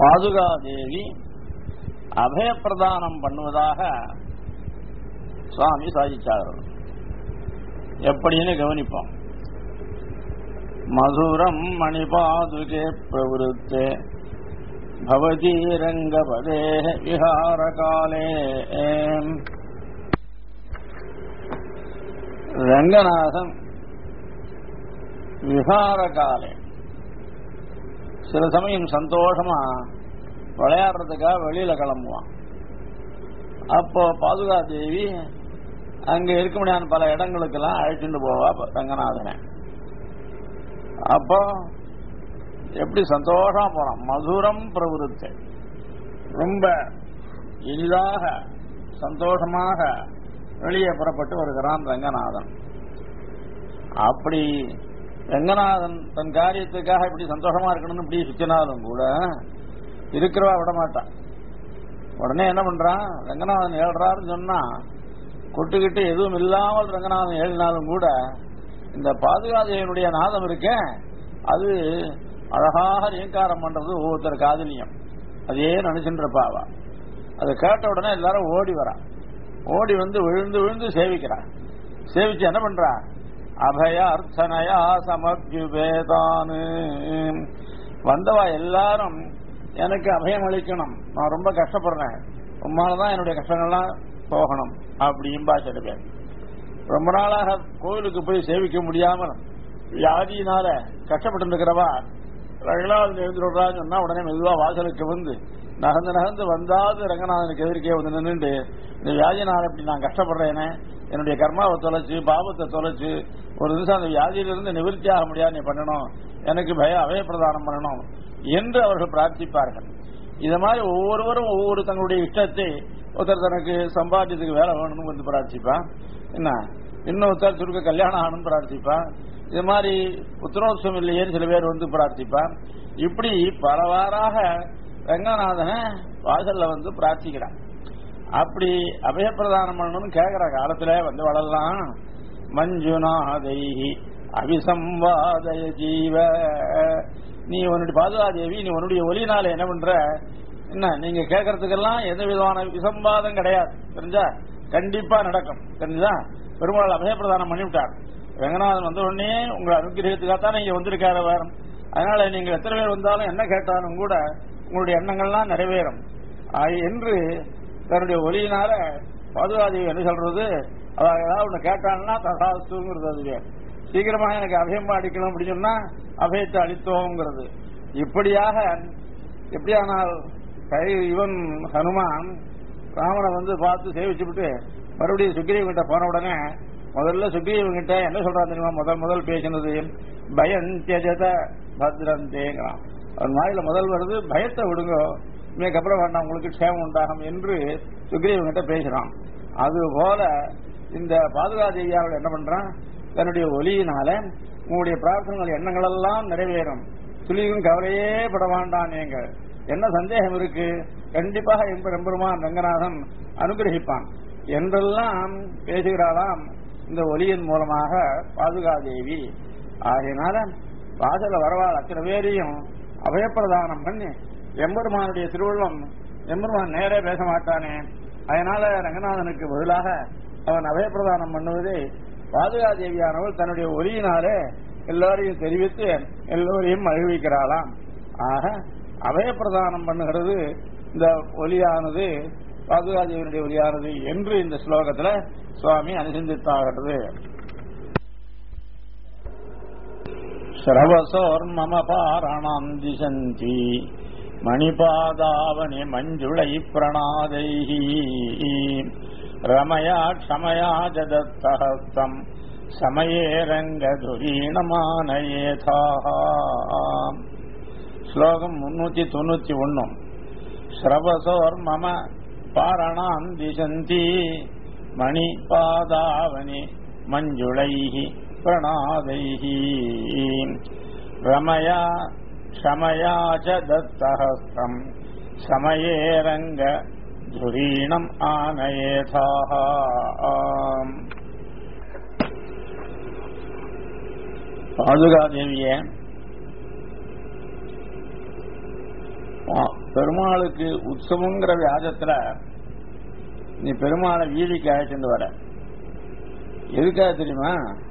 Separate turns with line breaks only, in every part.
பாதுகாதேவி அபயப்பிரதானம் பண்ணுவதாக சுவாமி சாதிச்சார்கள் எப்படின்னு கவனிப்போம் மதுரம் மணிபாதுகே பிரவருத்தே பவதி ரங்கபதே விஹாரகாலே ரங்கநாதன் விஹாரகாலே சில சமயம் சந்தோஷமா விளையாடுறதுக்காக வெளியில கிளம்புவான் அப்போ பாதுகா தேவி அங்க இருக்க முடியாத பல இடங்களுக்கெல்லாம் அழைச்சிட்டு போவா ரங்கநாதனை அப்போ எப்படி சந்தோஷமா போறான் மதுரம் பிரவருத்து ரொம்ப இனிதாக சந்தோஷமாக வெளியே புறப்பட்டு வருகிறான் ரங்கநாதன் அப்படி ரங்கநாதன் தன் காரியத்துக்காக இப்படி சந்தோஷமா இருக்கணும்னு இப்படி சுத்தினாலும் கூட இருக்கிறவா விட மாட்டான் உடனே என்ன பண்றான் ரங்கநாதன் ஏழ்றாருன்னு சொன்னா கொட்டுக்கிட்டு எதுவும் இல்லாமல் ரங்கநாதன் ஏழினாலும் கூட இந்த பாதுகாதையனுடைய நாதம் இருக்கே அது அழகாக ரீங்காரம் பண்றது ஒவ்வொருத்தர் காதலியம் அதே நினைச்சுன்றப்பாவா அதை கேட்ட உடனே எல்லாரும் ஓடி வரா ஓடி வந்து விழுந்து விழுந்து சேவிக்கிறா சேவிச்சு என்ன பண்றா அபய அர்ச்சனையா சமத்யுபேதானு வந்தவா எல்லாரும் எனக்கு அபயம் அளிக்கணும் நான் ரொம்ப கஷ்டப்படுறேன் உம்மாலதான் என்னுடைய கஷ்டங்கள்லாம் போகணும் அப்படிம்பா சில பேர் ரொம்ப நாளாக கோவிலுக்கு போய் சேவிக்க முடியாமல் வியாதியினால கஷ்டப்பட்டு இருக்கிறவா ரங்கநாதன் எழுந்துடுறான்னு சொன்னா உடனே மெதுவா வாசலுக்கு வந்து நகர்ந்து நகர்ந்து வந்தாது ரங்கநாதனுக்கு எதிர்க்கே வந்து நின்றுட்டு இந்த வியாதியினால இப்படி நான் கஷ்டப்படுறேனே என்னுடைய கர்மாவை தொலைச்சு பாவத்தை தொலைச்சு ஒரு நிமிஷம் அந்த வியாதியிலிருந்து நிவர்த்தி ஆக முடியாது நீ பண்ணணும் எனக்கு பய அபயப்பிரதானம் பண்ணணும் என்று அவர்கள் பிரார்த்திப்பார்கள் இது மாதிரி ஒவ்வொருவரும் ஒவ்வொரு தங்களுடைய இஷ்டத்தை ஒருத்தர் தனக்கு சம்பாத்தியத்துக்கு வேலை வேணும்னு வந்து பிரார்த்திப்பான் என்ன இன்னொருத்தர் சுருக்க கல்யாணம் ஆகணும்னு பிரார்த்திப்பான் இது மாதிரி உத்தரோத்சவம் இல்லையேன்னு சில பேர் வந்து பிரார்த்திப்பான் இப்படி பலவாறாக ரங்கநாதனை வாசல்ல வந்து பிரார்த்திக்கிறான் அப்படி அபயப்பிரதானம் பண்ணணும்னு கேட்கிற காலத்துல வந்து வளரலாம் மஞ்சுநாதைஹி அபிசம்வாதய ஜீவ நீ உன்னுடைய பாதுகாதேவி நீ உன்னுடைய ஒலினால என்ன பண்ற என்ன நீங்க கேட்கறதுக்கெல்லாம் எந்த விதமான விசம்பாதம் கிடையாது தெரிஞ்சா கண்டிப்பா நடக்கும் தெரிஞ்சா பெருமாள் அபயப்பிரதானம் பண்ணிவிட்டார் ரங்கநாதன் வந்த உடனே உங்களை அனுகிரகத்துக்காகத்தான் நீங்க வந்திருக்காரு வேறும் அதனால நீங்க எத்தனை பேர் வந்தாலும் என்ன கேட்டாலும் கூட உங்களுடைய எண்ணங்கள்லாம் நிறைவேறும் என்று தன்னுடைய ஒலியினால பாதுகாதேவி என்ன சொல்றது அவ ஏதாவது ஒண்ணு கேட்டாங்கன்னா தசாஸ்துங்கிறது அதுவே சீக்கிரமா எனக்கு அபயமா அடிக்கணும் அப்படின்னு சொன்னா அபயத்தை அளித்தோங்கிறது இப்படியாக எப்படியானால் கை இவன் ஹனுமான் ராமனை வந்து பார்த்து சேவிச்சுவிட்டு மறுபடியும் சுக்ரீவன் கிட்ட போன உடனே முதல்ல சுக்ரீவன் கிட்ட என்ன சொல்றான் தெரியுமா முதல் முதல் பேசினது பயம் தியஜத பத்ரந்தேங்கிறான் அவன் வாயில முதல் வருது பயத்தை விடுங்க இதுக்கப்புறம் வேண்டாம் உங்களுக்கு க்ஷேமம் உண்டாகும் என்று சுக்ரீவன் கிட்ட பேசுறான் அது போல இந்த பாதுகாதேவியாவில் என்ன பண்றான் தன்னுடைய ஒலியினால உங்களுடைய பிரார்த்தனைகள் எண்ணங்கள் எல்லாம் நிறைவேறும் துளியும் கவலையே பட வேண்டாம் நீங்கள் என்ன சந்தேகம் இருக்கு கண்டிப்பாக எம்பெருமான் ரங்கநாதன் அனுகிரகிப்பான் என்றெல்லாம் பேசுகிறாளாம் இந்த ஒலியின் மூலமாக பாதுகாதேவி ஆகையினால வாசல வரவாள் அத்தனை பேரையும் அபயப்பிரதானம் பண்ணி எம்பெருமானுடைய திருவுள்ளம் எம்பெருமான் நேரே பேச மாட்டானே அதனால ரங்கநாதனுக்கு பதிலாக அவன் அபயப்பிரதானம் பண்ணுவதை பாதுகாதேவியானவள் தன்னுடைய ஒலியினாலே எல்லாரையும் தெரிவித்து எல்லோரையும் மகிழ்விக்கிறாளாம் ஆக அபயப்பிரதானம் பண்ணுகிறது இந்த ஒலியானது பாதுகாதேவியனுடைய ஒலியானது என்று இந்த ஸ்லோகத்துல சுவாமி அனுசந்தித்தாகிறது ஸ்ரவசோர்மம பாரணாம் திசந்தி மணிபாதாவனி மஞ்சுளை பிரணாதைஹி ரமயா க்ஷமயா ஜதத்தஹஸ்தம் சமயே ரங்கதுரீணமானயேதா ஸ்லோகம் முன்னூத்தி தொண்ணூத்தி ஒன்னும் ஸ்ரவசோர் மம பாரணாம் திசந்தி மணி பாதாவனி மஞ்சுளைஹி பிரணாதைஹி ரமயா க்ஷமயா ச தத்தஹஸ்தம் சமயே ரங்க துரீணம் ஆனயேதாக பாதுகாதேவிய பெருமாளுக்கு உற்சவங்கிற வியாஜத்துல நீ பெருமாளை வீதிக்கு அழைச்சிட்டு வர எதுக்காக தெரியுமா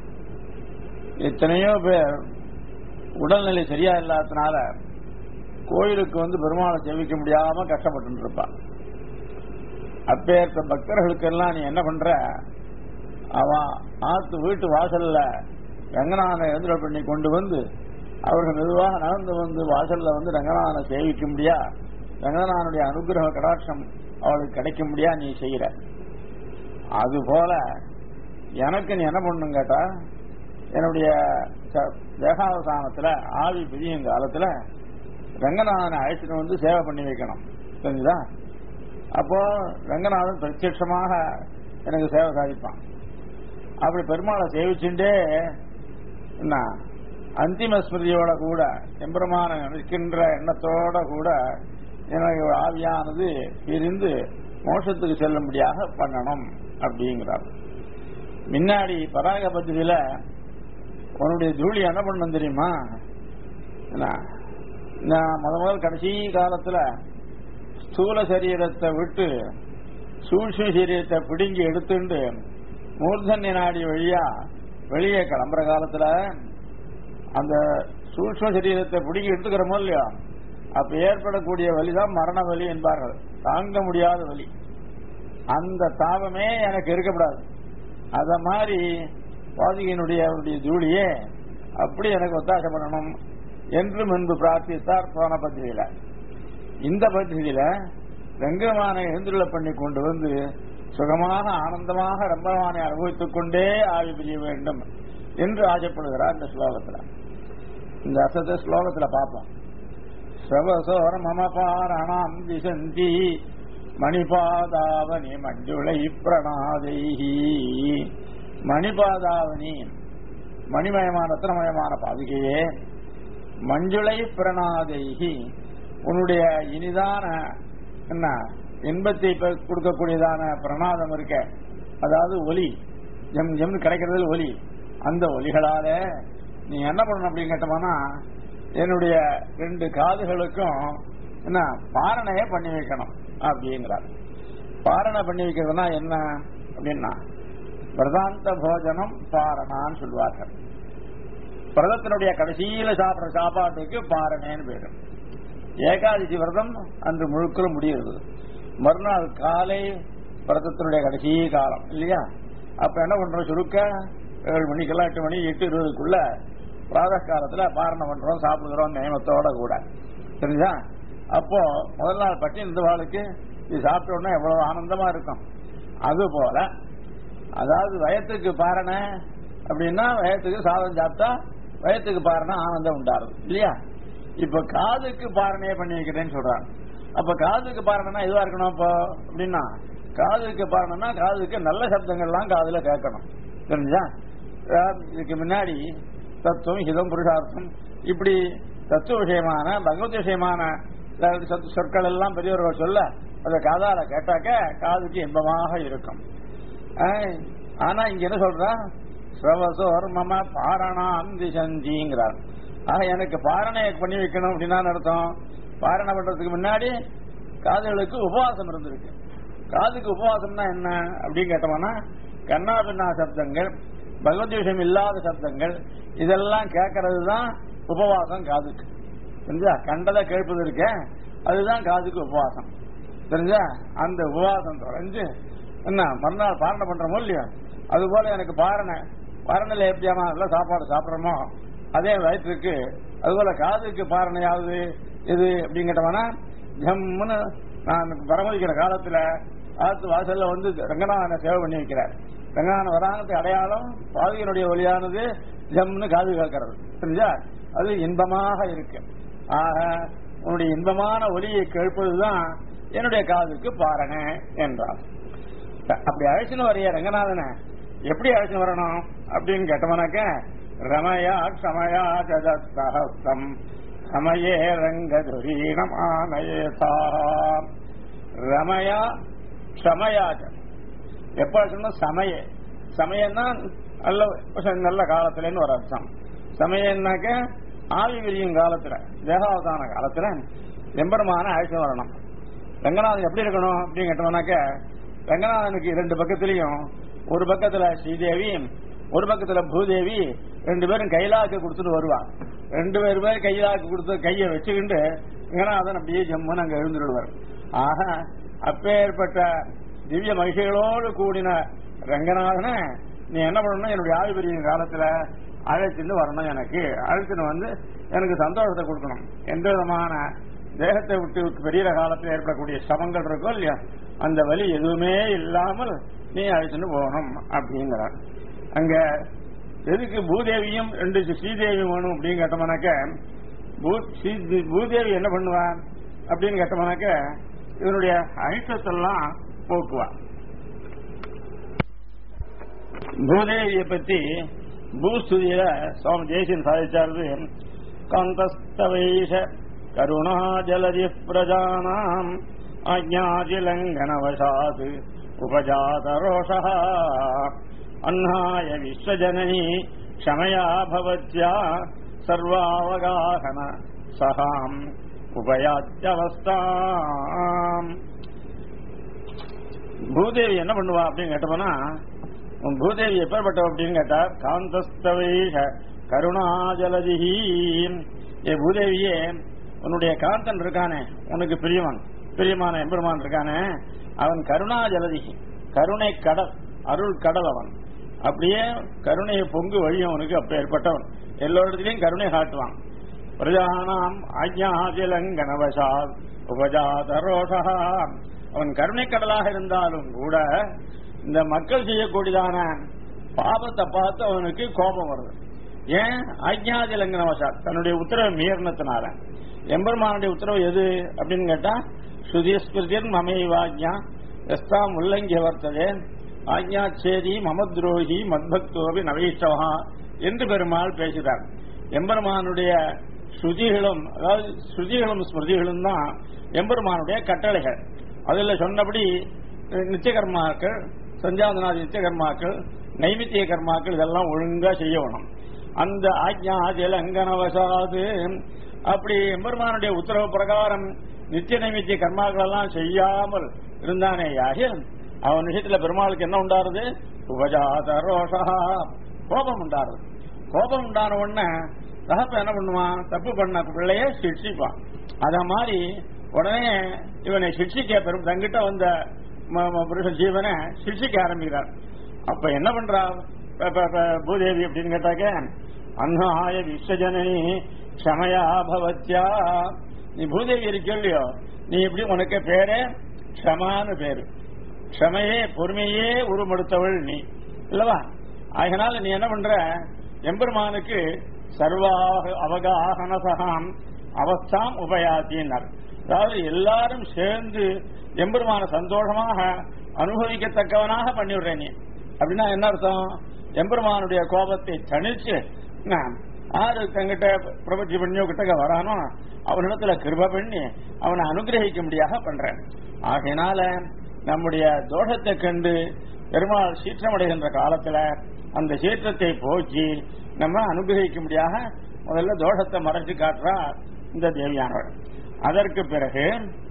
எத்தனையோ பேர் உடல்நிலை சரியா இல்லாததுனால கோயிலுக்கு வந்து பெருமாளை ஜெபிக்க முடியாம கஷ்டப்பட்டு இருப்பான் அப்பேற்ற பக்தர்களுக்கெல்லாம் நீ என்ன பண்ற அவன் ஆத்து வீட்டு வாசல்ல ரங்கநாதனை எழுந்திர பண்ணி கொண்டு வந்து அவர்கள் மெதுவாக நடந்து வந்து வாசல்ல வந்து ரங்கநாதனை சேவிக்க முடியா ரங்கநாதனுடைய அனுகிரக கடாட்சம் அவளுக்கு கிடைக்க முடியா நீ செய்யற அது போல எனக்கு நீ என்ன பண்ணும் கேட்டா என்னுடைய ச- தேகாவசானத்துல ஆவி பிரியும் காலத்துல ரங்கநாதனை அழைச்சிட்டு வந்து சேவை பண்ணி வைக்கணும் தெரிஞ்சுதா அப்போ ரங்கநாதன் பிரத்யட்சமாக எனக்கு சேவை சாதிப்பான் அப்படி பெருமாளை சேவிச்சுட்டே என்ன அந்திம ஸ்மிருதியோட கூட எம்பெருமான நிற்கின்ற எண்ணத்தோட கூட எனக்கு ஆவியானது பிரிந்து மோட்சத்துக்கு செல்லும்படியாக பண்ணணும் அப்படிங்கிறார் முன்னாடி பராக பத்திரியில உன்னுடைய தூளி என்ன பண்ணணும் தெரியுமா என்ன? நான் முத முதல் கடைசி காலத்துல ஸ்தூல சரீரத்தை விட்டு சூழ்ச்சி சரீரத்தை பிடுங்கி எடுத்துண்டு மூர்தன்ய நாடி வழியா வெளியே கிளம்புற காலத்துல அந்த சூழ்ச்ம சரீரத்தை பிடுங்கி எடுத்துக்கிறோமோ இல்லையா அப்ப ஏற்படக்கூடிய வலிதான் மரண வலி என்பார்கள் தாங்க முடியாத வலி அந்த தாபமே எனக்கு இருக்கக்கூடாது அத மாதிரி பாதிகையினுடைய அவருடைய தூளியே அப்படி எனக்கு ஒத்தாசை பண்ணணும் என்று முன்பு பிரார்த்தித்தார் போன பத்திரிகையில இந்த பத்திரிகையில ரங்கமான எழுந்துள்ள பண்ணி கொண்டு வந்து சுகமாக ஆனந்தமாக ரம்பமானை அனுபவித்துக் கொண்டே ஆவி பிரிய வேண்டும் என்று ஆசைப்படுகிறார் இந்த ஸ்லோகத்துல இந்த அர்த்தத்தை ஸ்லோகத்துல பார்ப்போம் சவசோர மம பாரணாம் திசந்தி மணிபாதாவனி மஞ்சுளை பிரணாதைஹி மணிபாதாவனி மணிமயமான ரத்னமயமான பாதுகையே மஞ்சுளை பிரணாதைஹி உன்னுடைய இனிதான என்ன இன்பத்தை இப்ப கொடுக்கக்கூடியதான பிரணாதம் இருக்க அதாவது ஒலி ஜம் ஜம் கிடைக்கிறது ஒலி அந்த ஒலிகளால நீ என்ன பண்ணணும் அப்படின்னு கேட்டோம்னா என்னுடைய ரெண்டு காதுகளுக்கும் என்ன பாரணைய பண்ணி வைக்கணும் அப்படிங்கிறார் பாரணை பண்ணி வைக்கிறதுனா என்ன அப்படின்னா பிரதாந்த போஜனம் பாரணான்னு சொல்லுவார்கள் பிரதத்தினுடைய கடைசியில சாப்பிடுற சாப்பாட்டுக்கு பாரணேன்னு பேரு ஏகாதசி விரதம் அன்று முழுக்க முடியுது மறுநாள் காலை விரதத்தினுடைய கடைசி காலம் இல்லையா அப்ப என்ன பண்றோம் சுருக்க ஏழு மணிக்கெல்லாம் எட்டு மணி எட்டு இருபதுக்குள்ள பிராத காலத்துல பாரணம் பண்றோம் சாப்பிடுகிறோம் நியமத்தோட கூட தெரிஞ்சா அப்போ முதல் நாள் பட்டி இந்த வாழ்க்கை இது சாப்பிட்ட உடனே எவ்வளவு ஆனந்தமா இருக்கும் அது போல அதாவது வயத்துக்கு பாரணை அப்படின்னா வயத்துக்கு சாதம் சாப்பிட்டா வயத்துக்கு பாரணை ஆனந்தம் உண்டாருது இல்லையா இப்ப காதுக்கு பாரணையே பண்ணி வைக்கிறேன்னு சொல்றாங்க அப்ப காதுக்கு பாரணனா இதுவா இருக்கணும் இப்போ அப்படின்னா காதுக்கு பாரணனா காதுக்கு நல்ல சப்தங்கள்லாம் காதுல கேட்கணும் தெரிஞ்சா அஹ் இதுக்கு முன்னாடி தத்துவம் ஹிதம் புருஷார்த்தம் இப்படி தத்துவ விஷயமான பகவத் விஷயமான அஹ் சொத்- சொற்கள் எல்லாம் பெரியவர்கள் சொல்ல அதை காதால கேட்டாக்க காதுக்கு இன்பமாக இருக்கும் அஹ் ஆனா இங்க என்ன சொல்றா ஸ்ரவசோர் மம பாரணாம் திசந்திங்கிறார் ஆக எனக்கு பாரணை பண்ணி வைக்கணும் அப்படின்னா அர்த்தம் பாரணை பண்றதுக்கு முன்னாடி காதுகளுக்கு உபவாசம் இருந்திருக்கு காதுக்கு உபவாசம்னா என்ன அப்படின்னு கேட்டோம்னா கண்ணா பின்னா சப்தங்கள் பகவத் விஷயம் இல்லாத சப்தங்கள் இதெல்லாம் கேட்கறது தான் உபவாசம் காதுக்கு தெரிஞ்சா கண்டதை கேட்பது இருக்க அதுதான் காதுக்கு உபவாசம் தெரிஞ்சா அந்த உபவாசம் தொலைஞ்சு என்ன மறுநாள் பாரணை பண்றோமோ இல்லையா அது போல எனக்கு பாரணை பாரணையில எப்படியாமா நல்லா சாப்பாடு சாப்பிட்றோமோ அதே வயிற்றுக்கு அதுபோல காதுக்கு பாரணையாவது இது அப்படின்னு கேட்டோம்னா ஜம்முன்னு நான் பரமதிக்கிற காலத்துல ஆத்து வாசல்ல வந்து ரங்கநாதனை சேவை பண்ணி வைக்கிறார் ரங்கநாதன் வராங்கத்துக்கு அடையாளம் பாதியினுடைய ஒளியானது ஜம்னு காது கேட்கறது தெரிஞ்சா அது இன்பமாக இருக்கு ஆக உன்னுடைய இன்பமான ஒலியை கேட்பதுதான் என்னுடைய காதுக்கு பாரணை என்றார் அப்படி அழைச்சுன்னு வரைய ரங்கநாதனை எப்படி அழைச்சுன்னு வரணும் அப்படின்னு கேட்டோம்னாக்க ரமயா க்ஷமயா ஜதத்தஹஸ்தம் சமயே ரங்கதுரீணம் ஆனயேதாம் ரமயா க்ஷமயாஜ எப்ப அழைச்சணும் சமய சமயம்னா நல்ல நல்ல காலத்துலன்னு ஒரு அர்த்தம் சமயம்னாக்க ஆவி விரியும் காலத்துல தேகாவதான காலத்துல எம்பெருமான அழைத்து வரணும் ரங்கநாதன் எப்படி இருக்கணும் அப்படின்னு கேட்டோம்னாக்க ரங்கநாதனுக்கு இரண்டு பக்கத்திலையும் ஒரு பக்கத்துல ஸ்ரீதேவி ஒரு பக்கத்துல பூதேவி ரெண்டு பேரும் கைலாக்கு கொடுத்துட்டு வருவான் ரெண்டு பேர் பேர் கைலாக்கு கொடுத்து கையை வச்சுக்கிட்டு ரங்கநாதன் அப்படியே ஜம்முன்னு அங்க எழுந்துடுவார் ஆக அப்பேற்பட்ட திவ்ய மகிழ்ச்சிகளோடு கூடின ரங்கநாதனை நீ என்ன பண்ணணும் என்னுடைய ஆதிபரிய காலத்துல அழைச்சிட்டு வரணும் எனக்கு அழைச்சிட்டு வந்து எனக்கு சந்தோஷத்தை கொடுக்கணும் எந்த விதமான தேகத்தை விட்டு பெரிய காலத்தில் ஏற்படக்கூடிய சமங்கள் இருக்கோ இல்லையா அந்த வலி எதுவுமே இல்லாமல் நீ அழைச்சிட்டு போகணும் அப்படிங்கிறார் அங்க எதுக்கு பூதேவியும் ரெண்டு ஸ்ரீதேவி வேணும் அப்படின்னு கேட்டோம்னாக்க பூ- ஸ்ரீ- பூதேவி என்ன பண்ணுவா அப்படின்னு கேட்டோம்னாக்க இதனுடைய அழுத்தத்தெல்லாம் போக்குவா பூதேவியை பத்தி பூஸ்துதியில சுவாமி ஜெயசின் சாதிச்சாரு காந்தஸ்தவைஷ கருணா ஜலதி பிரஜானாம் ஆஜ்ஞாதிலங்கனவசாத் உபஜாத ரோஷா அன்னாய விஸ்வஜனனி க்ஷமயா பவத்யா சர்வாவகாகன சகாம் உபயாத்தியவஸ்தாம் பூதேவி என்ன பண்ணுவா அப்படின்னு கேட்டோம்னா உன் பூதேவி எப்பேற்பட்டவ அப்படின்னு கேட்டா காந்தஸ்தவைஷ கருணாஜலதிஹி ஏ பூதேவியே உன்னுடைய காந்தன் இருக்கானே உனக்கு பிரியவன் பிரியமான எம்பெருமான் இருக்கானே அவன் கருணாஜலதிஹி கருணை கடல் அருள் கடல் அவன் அப்படியே கருணையை பொங்கு வழியும் அவனுக்கு அப்ப ஏற்பட்டவன் எல்லோரிடத்திலையும் கருணை காட்டுவான் பிரஜானாம் ஆஜ்ஞாதிலங்கனவசாத் உபஜாத ரோஷா அவன் கருணை கடலாக இருந்தாலும் கூட இந்த மக்கள் செய்யக்கூடியதான பாபத்தை பார்த்து அவனுக்கு கோபம் வருது ஏன் ஆஜ்ஞாதிலங்கனவசாத் தன்னுடைய உத்தரவை மீறினத்தினால எம்பெருமானுடைய உத்தரவு எது அப்படின்னு கேட்டா சுதிஸ்மிருதின் மமைவாஜ்ஞா எஸ்தாம் உல்லங்கிய வர்த்ததே ஆஜ்ஞா சேதி மமத்ரோகி மத்பக்தோபி நவீஷ்டவா என்று பெருமாள் பேசுகிறார் எம்பெருமானுடைய ஸ்ருதிகளும் அதாவது ஸ்ருதிகளும் ஸ்மிருதிகளும் தான் எம்பெருமானுடைய கட்டளைகள் அதில் சொன்னபடி அஹ், நித்திய கர்மாக்கள் சஞ்சாதனாதி நித்திய கர்மாக்கள் நைமித்திய கர்மாக்கள் இதெல்லாம் ஒழுங்கா செய்யணும் அந்த ஆஜ்ஞா ஜலங்கனவசாது அப்படி எம்பெருமானுடைய உத்தரவு பிரகாரம் நித்திய நைமித்திய கர்மாக்கள் எல்லாம் செய்யாமல் இருந்தானேயாக அவன் விஷயத்துல பெருமாளுக்கு என்ன உண்டாருது உபஜாத ரோஷா கோபம் உண்டாருது கோபம் உண்டான உடனே தகப்ப என்ன பண்ணுவான் தப்பு பண்ண பிள்ளைய சிக்ஷிப்பான் அத மாதிரி உடனே இவனை சிக்ஷிக்க பெரும் தங்கிட்ட வந்த ம- ம- புருஷ ஜீவனை சிக்ஷிக்க ஆரம்பிக்கிறார் அப்ப என்ன பண்றா ப- ப- ப- பூதேவி அப்படின்னு கேட்டாக்க அன்னாய விஸ்வஜனனி க்ஷமயா பவத்யா நீ பூதேவி இருக்கியோ இல்லையோ நீ எப்படி உனக்கு பேரே க்ஷமான்னு பேரு க்ஷமையே பொறுமையே உருமெடுத்தவள் நீ இல்லவா அதனால நீ என்ன பண்ற எம்பெருமானுக்கு சர்வாக அவகாகனசகாம் அவஸ்தாம் உபயாத்தினார் அதாவது எல்லாரும் சேர்ந்து எம்பெருமான சந்தோஷமாக அனுபவிக்கத்தக்கவனாக பண்ணிவிடுற நீ அப்படின்னா என்ன அர்த்தம் எம்பெருமானுடைய கோபத்தை தணிச்சு நான் ஆறு தங்கிட்ட பிரபத்தி பண்ணியோ கிட்டக்க வரானோ அவனிடத்துல கிருப பண்ணி அவனை அனுகிரகிக்கும்படியாக பண்றேன் ஆகையினால நம்முடைய தோஷத்தை கண்டு பெருமாள் சீற்றமடைகின்ற காலத்துல அந்த சீற்றத்தை போக்கி நம்ம அனுகிரகிக்கும்படியாக முதல்ல தோஷத்தை மறைச்சு காட்டுறா இந்த தேவியானவள் அதற்கு பிறகு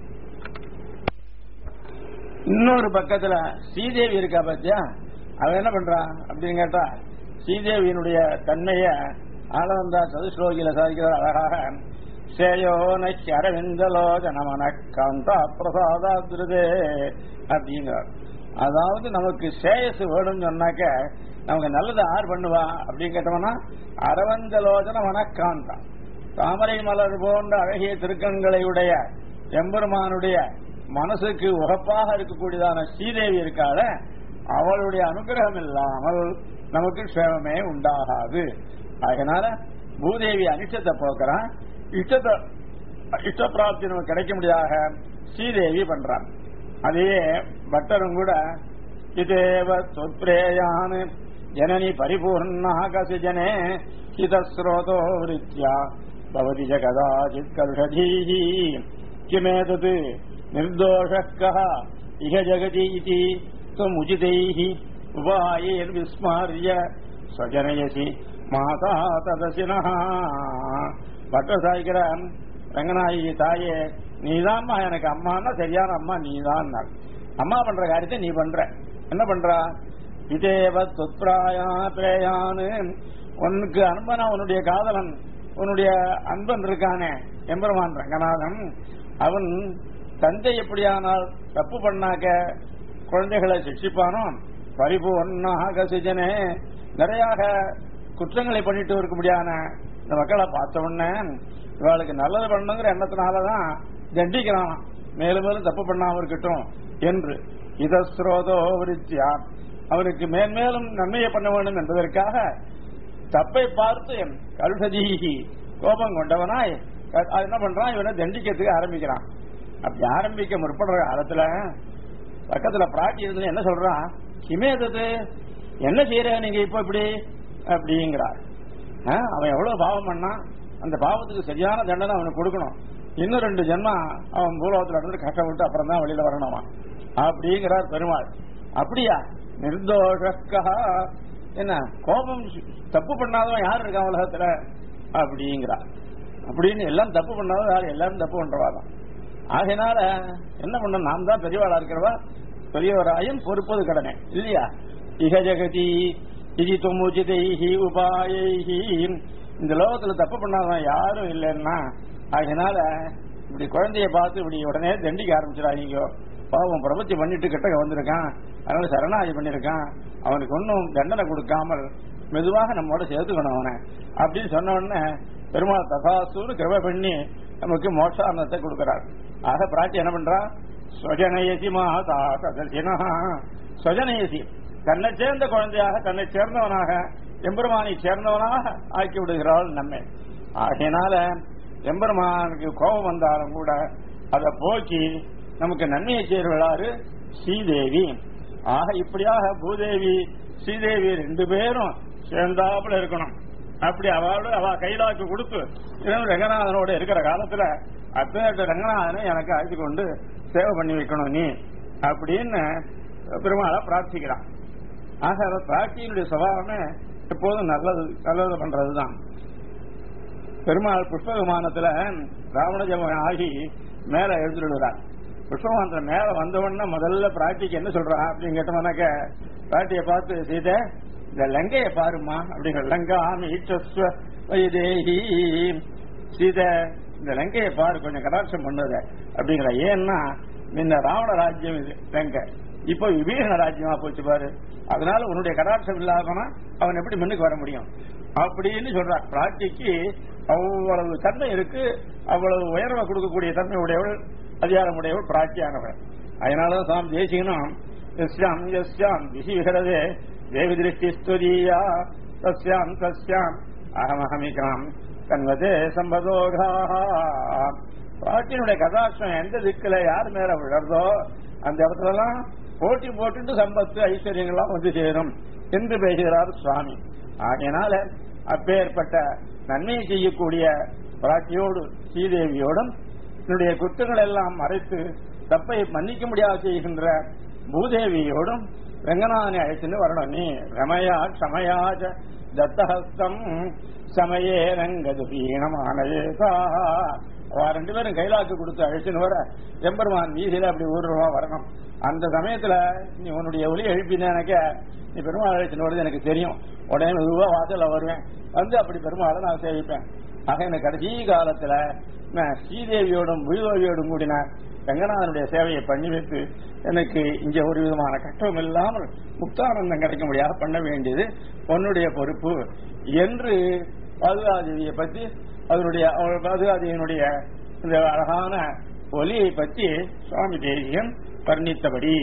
இன்னொரு பக்கத்துல ஸ்ரீதேவி இருக்கா பாத்தியா அவ என்ன பண்றா அப்படின்னு கேட்டா ஸ்ரீதேவியினுடைய தன்மைய ஆனந்தா சதுஸ்லோகியில சாதிக்கிறார் அழகாக சேயோ நச்சி அரவிந்தலோஜனமன காந்தா பிரசாதாதிருதே அப்படிங்கிறார் அதாவது நமக்கு சேயஸ் வேணும்னு சொன்னாக்க நமக்கு நல்லது யார் பண்ணுவா அப்படின்னு கேட்டோம்னா அரவந்தலோஜன மனக்காந்தா தாமரை மலர் போன்ற அழகிய திருக்கண்களை உடைய எம்பெருமானுடைய மனசுக்கு உகப்பாக இருக்கக்கூடியதான ஸ்ரீதேவி இருக்கால அவளுடைய அனுகிரகம் இல்லாமல் நமக்கு க்ஷேமமே உண்டாகாது அதனால பூதேவி அனிஷ்டத்தை போக்குறான் இஷ்டத்தை இஷ்ட பிராப்தி நமக்கு கிடைக்க முடியாத ஸ்ரீதேவி பண்றான் அதே பட்டரும் கூட இதேவ சொத்ரேயான் ஜனனி பரிபூர்ணாகசி ஜனே ஹிதஸ்ரோதோ விருத்தியா பவதி ஜ கதாச்சித் கருஷதீஹி கிமேதத் நிர்தோஷः கः இஹ ஜகதி இதி त्वमुचितैः उपायैर्विस्मार्य स्वजनयसि மாதா ததசினஹா பட்ட சாய்க்கிற ரங்கநாயகி தாயே நீதான்மா எனக்கு அம்மான்னா சரியான அம்மா நீதான் அம்மா பண்ற காரியத்தை நீ பண்ற என்ன பண்றா இதேவ தொத்ராயா பிரேயான்னு உனக்கு அன்பனா உன்னுடைய காதலன் உன்னுடைய அன்பன் இருக்கானே எம்பெருமான் ரங்கநாதன் அவன் தந்தை எப்படியானால் தப்பு பண்ணாக்க குழந்தைகளை சிக்ஷிப்பானோ பரிபூர்ணாக சிஜனே நிறையாக குற்றங்களை பண்ணிட்டு இருக்க முடியாத இந்த மக்களை பார்த்த உடனே இவளுக்கு நல்லது பண்ணணுங்கிற எண்ணத்தினாலதான் தண்டிக்கிறான் மேலும் மேலும் தப்பு பண்ணாம இருக்கட்டும் என்று இதஸ்ரோதோ விருத்தியா அவனுக்கு மேன்மேலும் நன்மையை பண்ண வேண்டும் என்பதற்காக தப்பை பார்த்து என் கல்சதீகி கோபம் கொண்டவனாய் அது என்ன பண்றான் இவனை தண்டிக்கிறதுக்கு ஆரம்பிக்கிறான் அப்படி ஆரம்பிக்க முற்படுற காலத்துல பக்கத்துல பிராட்டி இருந்து என்ன சொல்றான் கிமேதது என்ன செய்யற நீங்க இப்ப இப்படி அப்படிங்கிறார் ஆ, அவன் எவ்வளவு பாவம் பண்ணான் அந்த பாவத்துக்கு சரியான தண்டனை அவனுக்கு கொடுக்கணும் இன்னும் ரெண்டு ஜென்மா அவன் பூலோகத்துல இருந்து கஷ்டப்பட்டு அப்புறம் தான் வெளியில வரணுமா அப்படிங்கிறார் பெருமாள் அப்படியா நிர்தோஷக்கா என்ன கோபம் தப்பு பண்ணாதவன் யார் இருக்கான் உலகத்துல அப்படிங்கிறார் அப்படின்னு எல்லாம் தப்பு பண்ணாத யார் எல்லாரும் தப்பு பண்றவாதான் ஆகையினால என்ன பண்ண நாம் தான் பெரியவாளா இருக்கிறவா பெரியவராயும் பொறுப்பது கடனே இல்லையா இக ஜெகதி இதி தொமுச்சிதைஹி உபாயைஹி இந்த லோகத்துல தப்பு பண்ணாதான் யாரும் இல்லைன்னா ஆகையினால இப்படி குழந்தைய பார்த்து இப்படி உடனே தண்டிக்க ஆரம்பிச்சிடாதீங்க பாவம் பிரபத்தி பண்ணிட்டு கிட்ட வந்திருக்கான் அதனால சரணாதி பண்ணிருக்கான் அவனுக்கு ஒன்றும் தண்டனை கொடுக்காமல் மெதுவாக நம்மோட சேர்த்துக்கணும் அவனை அப்படின்னு சொன்ன உடனே பெருமாள் தசாசூர் கிருப பண்ணி நமக்கு மோட்சாரணத்தை கொடுக்கிறார் ஆக பிராட்டி என்ன பண்றா ஸ்வஜனயசி மாதா சதசினா ஸ்வஜனயசி தன்னை சேர்ந்த குழந்தையாக தன்னை சேர்ந்தவனாக எம்பெருமானை சேர்ந்தவனாக ஆக்கி விடுகிறாள் நம்மை ஆகையினால எம்பெருமானுக்கு கோபம் வந்தாலும் கூட அதை போக்கி நமக்கு நன்மையை சேர்வளாறு ஸ்ரீதேவி ஆக இப்படியாக பூதேவி ஸ்ரீதேவி ரெண்டு பேரும் சேர்ந்தாப்புல இருக்கணும் அப்படி அவளோட அவ கைலாக்கு கொடுத்து இவன் ரங்கநாதனோட இருக்கிற காலத்துல அத்தனை ரங்கநாதனை எனக்கு அழைத்து கொண்டு சேவை பண்ணி வைக்கணும் நீ அப்படின்னு பெருமாளை பிரார்த்திக்கிறான் ஆக அந்த பிரார்த்தியினுடைய சுபாவமே எப்போதும் நல்லது நல்லது பண்றதுதான் பெருமாள் புஷ்ப விமானத்துல ராவண ஜபம் ஆகி மேல எழுந்துடுறார் புஷ்ப விமானத்துல மேல வந்தவொடனே முதல்ல பிராட்டிக்கு என்ன சொல்றா அப்படின்னு கேட்டோம்னாக்க பிராட்டியை பார்த்து சீதை இந்த லங்கைய பாருமா அப்படிங்கிற லங்காமி ஈச்சஸ்வ வைதேகி சீதை இந்த லங்கையை பாரு கொஞ்சம் கடாட்சம் பண்ணுத அப்படிங்கிற ஏன்னா முன்ன ராவண ராஜ்யம் இது லங்கை இப்போ விபீஷண ராஜ்யமா போச்சு பாரு அதனால உன்னுடைய கடாட்சம் இல்லாமனா அவன் எப்படி முன்னுக்கு வர முடியும் அப்படின்னு சொல்றார் பிராட்டிக்கு அவ்வளவு தன்மை இருக்கு அவ்வளவு உயர்வை கொடுக்கக்கூடிய தன்மை உடையவள் அதிகாரம் உடையவள் பிராட்டியானவள் அதனாலதான் சாமி தேசிகனும் எஸ்யாம் எஸ்யாம் திசி விகரதே தேவி திருஷ்டி ஸ்துரியா தஸ்யாம் தஸ்யாம் அகமஹமிகாம் கன்வதே சம்பதோகா பிராட்டினுடைய கதாட்சம் எந்த திக்குல யார் மேல விழறதோ அந்த இடத்துலலாம் போட்டி போட்டுட்டு சம்பத்து ஐஸ்வர்யங்கள்லாம் வந்து சேரும் என்று பேசுகிறார் சுவாமி ஆகையினால அப்பேற்பட்ட நன்மையை செய்யக்கூடிய பிராட்டியோடு ஸ்ரீதேவியோடும் என்னுடைய குற்றங்கள் எல்லாம் மறைத்து தப்பை மன்னிக்க முடியாது செய்கின்ற பூதேவியோடும் ரங்கநாதனை அழைத்துன்னு வரணும் நீ ரமயா க்ஷமயாஜ தத்தஹஸ்தம் சமயே ரங்கது பீணமானேசா அவ ரெண்டு பேரும் கைலாக்கு கொடுத்து அழைச்சுன்னு வர எம்பெருமான் வீதியில அப்படி ஊர்வலமா வரணும் அந்த சமயத்துல நீ உன்னுடைய ஒலி எழுப்பினேனாக்க நீ பெருமாள் அழைச்சுன்னு வருது எனக்கு தெரியும் உடனே மெதுவா வாசல்ல வருவேன் வந்து அப்படி பெருமாளை நான் சேவிப்பேன் ஆக எனக்கு கடைசி காலத்துல நான் ஸ்ரீதேவியோடும் பூதேவியோடும் கூடின ரங்கநாதனுடைய சேவையை பண்ணி வைத்து எனக்கு இங்க ஒரு விதமான கஷ்டம் இல்லாமல் முக்தானந்தம் கிடைக்க முடியாத பண்ண வேண்டியது உன்னுடைய பொறுப்பு என்று பாதுகாதேவியை பற்றி அதனுடைய அவள் பாதுகாதேவியினுடைய இந்த அழகான ஒலியை பற்றி சுவாமி தேசியம் வர்ணித்தபடி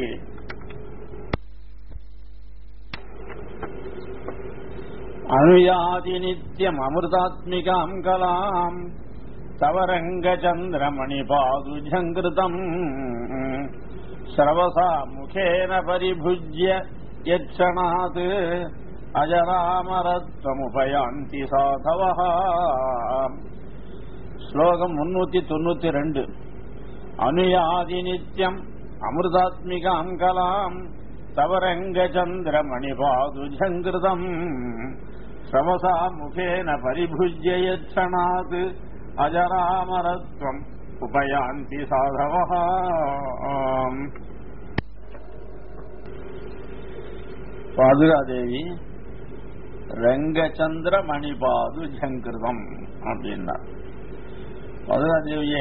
அனுயாதி நித்தியம் அமிர்தாத்மிகாம் கலாம் தவரங்கச்சந்திரமணி பாதுஜங்கிருதம் ஸ்ரவசா முகேன பரிபுஜ்ய யட்சணாத் அஜராமரத்வமுபயாந்தி சாதவः ஸ்லோகம் முன்னூத்தி தொண்ணூத்தி ரெண்டு அனுயாதி நித்தியம் அமிர்தாத்மிகாம் கலாம் தவரங்கச்சந்திரமணி பாதுஜங்கிருதம் ஸ்ரவசா முகேன பரிபுஜ்ய யட்சணாத் அஜராமரத்வம் உபயாந்தி சாதவா பாதுகாதேவி ரங்கச்சந்திர மணிபாது ஜங்கிருதம் அப்படின்னா பாதுகாதேவிய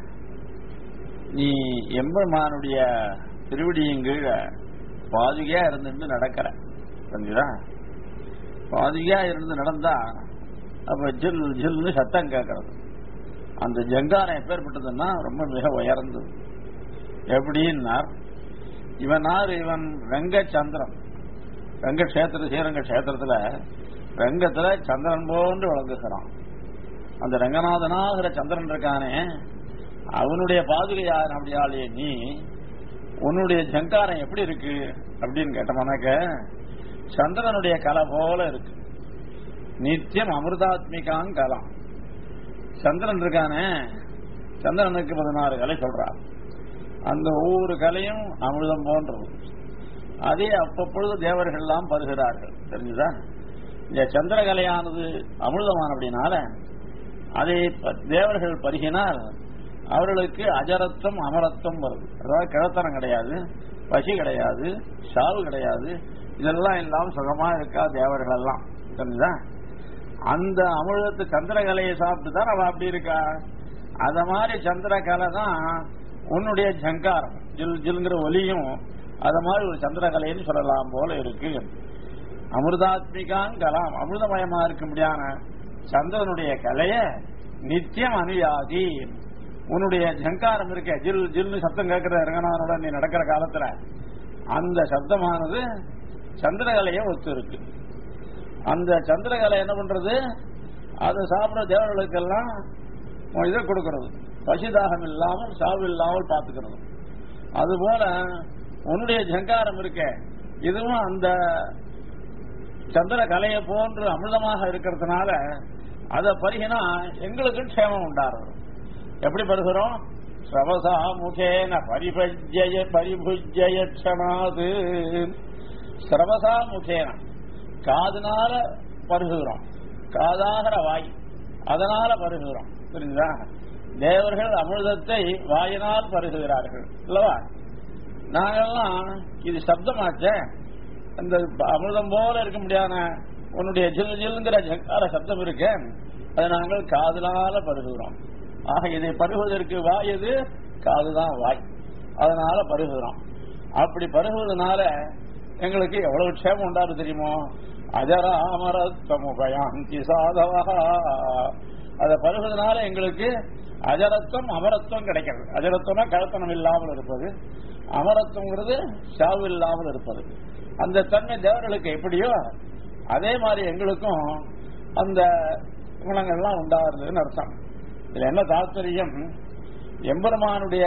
நீ எம்பெருமானுடைய திருவடியின் கீழே பாதுகையா இருந்துட்டு நடக்கிற புரிஞ்சுதா பாதுகையா இருந்து நடந்தா அப்ப ஜில் ஜில்னு சத்தம் கேட்கறது அந்த ஜங்காரம் எப்பேற்பட்டதுன்னா ரொம்ப மிக உயர்ந்தது எப்படின்னா இவனார் இவன் ரங்கச்சந்திரன் ரங்க கஷேத்திர ஸ்ரீரங்க கஷேத்திரத்துல ரங்கத்துல சந்திரன் போன்று விளங்குகிறான் அந்த ரங்கநாதனாகிற சந்திரன் இருக்கானே அவனுடைய பாதுகையார் அப்படியாலே நீ உன்னுடைய ஜங்காரம் எப்படி இருக்கு அப்படின்னு கேட்டோம்னாக்க சந்திரனுடைய கலை போல இருக்கு நித்தியம் அமிர்தாத்மிகாங் கலாம் சந்திரன் இருக்கானே சந்திரனுக்கு பதினாறு கலை சொல்றார் அந்த ஒவ்வொரு கலையும் அமிர்தம் போன்றது அதே அப்பப்பொழுது தேவர்கள் எல்லாம் பருகிறார்கள் தெரிஞ்சுதா இந்த சந்திரகலையானது அமிர்தமான அப்படின்னால அதை ப- தேவர்கள் பருகினால் அவர்களுக்கு அஜரத்துவம் அமரத்துவம் வருது அதாவது கிழத்தனம் கிடையாது பசி கிடையாது சாவு கிடையாது இதெல்லாம் எல்லாம் சுகமா இருக்கா தேவர்கள் எல்லாம் தெரிஞ்சுதா அந்த அமிர்தத்து சந்திரகலையை சாப்பிட்டு தான் அவ அப்படி இருக்கா அத மாதிரி சந்திரகலை தான் உன்னுடைய ஜங்காரம் ஜில் ஜில்ங்கிற ஒலியும் அத மாதிரி ஒரு சந்திரகலைன்னு சொல்லலாம் போல இருக்கு அமிர்தாத்மிகான் கலாம் அமிர்தமயமா இருக்க முடியாத சந்திரனுடைய கலைய நித்தியம் அனுயாதி உன்னுடைய ஜங்காரம் இருக்க ஜில் ஜில்னு சத்தம் கேட்கிற ரங்கநாதனோட நீ நடக்கிற காலத்துல அந்த சப்தமானது சந்திரகலைய ஒத்து இருக்கு அந்த சந்திரகலை என்ன பண்றது அதை சாப்பிடுற தேவர்களுக்கெல்லாம் இதை கொடுக்கிறது பசிதாகம் இல்லாமல் சாவு இல்லாமல் பார்த்துக்கிறது அதுபோல உன்னுடைய ஜங்காரம் இருக்க இதுவும் அந்த சந்திர கலையை போன்று அமிர்தமாக இருக்கிறதுனால அதை பருகினா எங்களுக்கு க்ஷேமம் உண்டாகிறது எப்படி பருகிறோம் ஸ்ரவசா முகேன பரிபஜ்ய பரிபுஜ்ய க்ஷணாது ஸ்ரவசா முகேன காதுனால பருகுகிறோம் காதாகிற வாய் அதனால பருகுகிறோம் புரியுதா தேவர்கள் அமிர்தத்தை வாயினால் பருகுகிறார்கள் இல்லவா நாங்கெல்லாம் இது சப்தமாச்சே அந்த அமிர்தம் போல இருக்க முடியாத உன்னுடைய ஜில் ஜில்ங்கிற ஜங்கார சப்தம் இருக்க அதை நாங்கள் காதுனால பருகுகிறோம் ஆக இதை பருகுவதற்கு வாய் எது காதுதான் வாய் அதனால பருகுகிறோம் அப்படி பருகுவதனால எங்களுக்கு எவ்வளவு க்ஷேமம் உண்டாரு தெரியுமோ அஜராமரத்தமுபயாந்தி சாதவா அதை பருகுவதனால எங்களுக்கு அஜரத்துவம் அமரத்துவம் கிடைக்கிறது அஜரத்துவம்னா கழத்தனம் இல்லாமல் இருப்பது அமரத்துவங்கிறது சாவு இல்லாமல் இருப்பது அந்த தன்மை தேவர்களுக்கு எப்படியோ அதே மாதிரி எங்களுக்கும் அந்த குணங்கள்லாம் உண்டாகிறதுன்னு அர்த்தம் இதுல என்ன தாத்பரியம் எம்பெருமானுடைய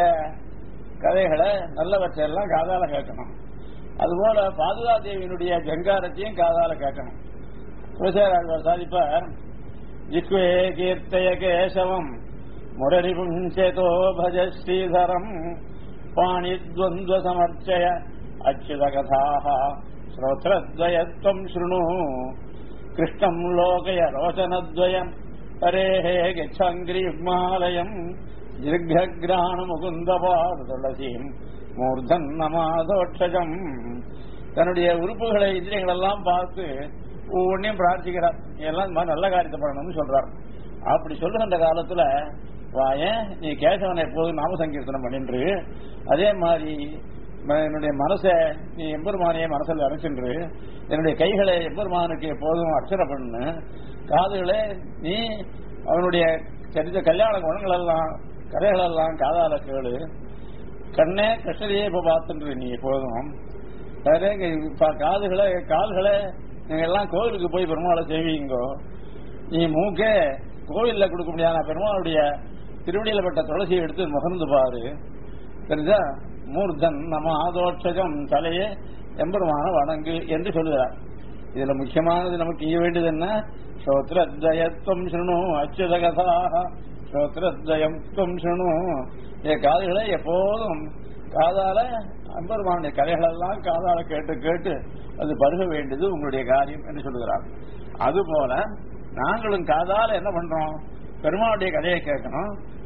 கதைகளை நல்லவற்றையெல்லாம் காதால கேட்கணும் அதுபோல பாதுகா தேவியினுடைய ஜங்காரத்தையும் காதால கேட்கணும் துளசியார் சாதிப்பார் ஜிக்வே கீர்த்தய கேசவம் முரரிபும் சேதோ பஜ ஸ்ரீதரம் பாணித்வந்த்வ சமர்ச்சய அச்சுத கதாக ஸ்ரோத்ரத்வயத்வம் ஸ்ருணு கிருஷ்ணம் லோகய ரோச்சனத்வயம் ஹரேஹே கச்சாங்கிரிமாலயம் ஜிர்கிராண முகுந்தபாத துளசீம் மூர்தன் நமாதோட்சஜம் தன்னுடைய உறுப்புகளை இந்திரியங்கள் எல்லாம் பார்த்து ஒவ்வொன்றையும் பிரார்த்திக்கிறார் எல்லாம் இந்த மாதிரி நல்ல காரியத்தை பண்ணணும்னு சொல்றார் அப்படி சொல்லுகின்ற காலத்துல வாயன் நீ கேசவனை எப்போதும் நாம சங்கீர்த்தனம் பண்ணின்று அதே மாதிரி ம- என்னுடைய மனசை நீ எம்பெருமானையே மனசில் அரைச்சின்று என்னுடைய கைகளை எம்பெருமானுக்கு எப்போதும் அர்ச்சனை பண்ணு காதுகளை நீ அவனுடைய சரித்த கல்யாண குணங்கள் எல்லாம் கதைகள் எல்லாம் காதால கேளு கண்ணே கிருஷ்ணரையே இப்ப பார்த்துட்டு நீ எப்போதும் வேற எங்க இப்ப காதுகளை கால்களை நீங்க எல்லாம் கோவிலுக்கு போய் பெருமாளை செய்வீங்கோ நீ மூக்கே கோவில்ல கொடுக்க முடியாத பெருமாளுடைய திருவடியில பட்ட துளசியை எடுத்து முகர்ந்து பாரு தெரிஞ்சா மூர்தன் நம்ம ஆதோட்சகம் தலையே எம்பெருமான வணங்கு என்று சொல்லுகிறார் இதுல முக்கியமானது நமக்கு செய்ய வேண்டியது என்ன ஸ்ரோத்ரத்வயத்துவம் சுணு அச்சுத கதாக ஸ்ரோத்ரத்வயம் துவம் சுணு என் காதுகளை எப்போதும் காதால அம்பெருமானுடைய கதைகளெல்லாம் காதால கேட்டு கேட்டு அது பருக வேண்டியது உங்களுடைய காரியம் என்று சொல்லுகிறார் அதுபோல நாங்களும் காதால என்ன பண்றோம் பெருமாளுடைய கதையை கேட்கணும்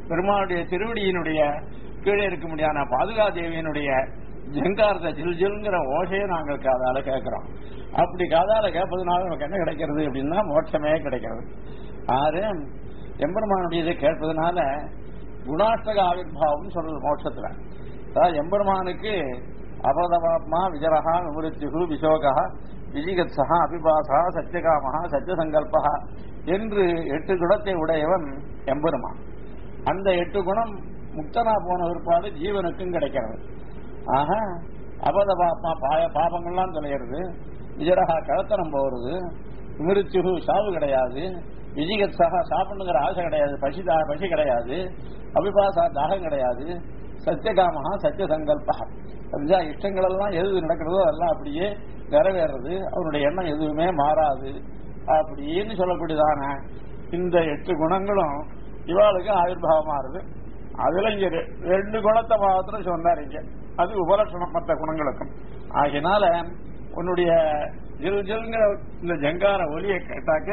பெருமாளுடைய திருவடியினுடைய கீழே இருக்க முடியாத பாதுகா தேவியினுடைய ஜங்காரத ஜில் ஜில்ங்கிற ஓசையை நாங்கள் காதால கேட்கிறோம் அப்படி காதால கேட்பதுனால நமக்கு என்ன கிடைக்கிறது அப்படின்னா மோட்சமே கிடைக்கிறது ஆறு எம்பெருமானுடையதை கேட்பதனால குணாஷ்டக ஆவிர்வாவம் சொல்றது மோட்சத்துல அதாவது எம்பெருமானுக்கு அபதமாத்மா விஜரஹா விமுருத்யுகு விசோகா விஜிகத்சா அபிபாசா சத்தியகாமஹா சத்தியசங்கல்பா என்று எட்டு குணத்தை உடையவன் எம்பெருமான் அந்த எட்டு குணம் முக்தனா போன பிற்பாடு ஜீவனுக்கும் கிடைக்கிறது ஆக அபத பாப்பா பாய பாபங்கள்லாம் தொலைகிறது விஜரஹா கழத்தனம் போகிறது விமிருச்சுகு சாவு கிடையாது விஜிகத்சகா சாப்பிடுங்கிற ஆசை கிடையாது பசி தா- பசி கிடையாது அபிபாசா தாகம் கிடையாது சத்தியகாமஹா சத்திய சங்கல்பா அப்படியா இஷ்டங்கள் எல்லாம் எது நடக்கிறதோ அதெல்லாம் அப்படியே நிறைவேறது அவனுடைய எண்ணம் எதுவுமே மாறாது அப்படின்னு சொல்லக்கூடியதான இந்த எட்டு குணங்களும் இவாளுக்கு ஆவிர்வாவமாறுது அதுல இங்க ரெ- ரெண்டு குணத்தை மாத்திரம் சொன்னார் இங்க அது உபலட்சணம் மற்ற குணங்களுக்கும் ஆகினால உன்னுடைய ஜில் ஜில்ங்கிற இந்த ஜங்கார ஒலியை கேட்டாக்க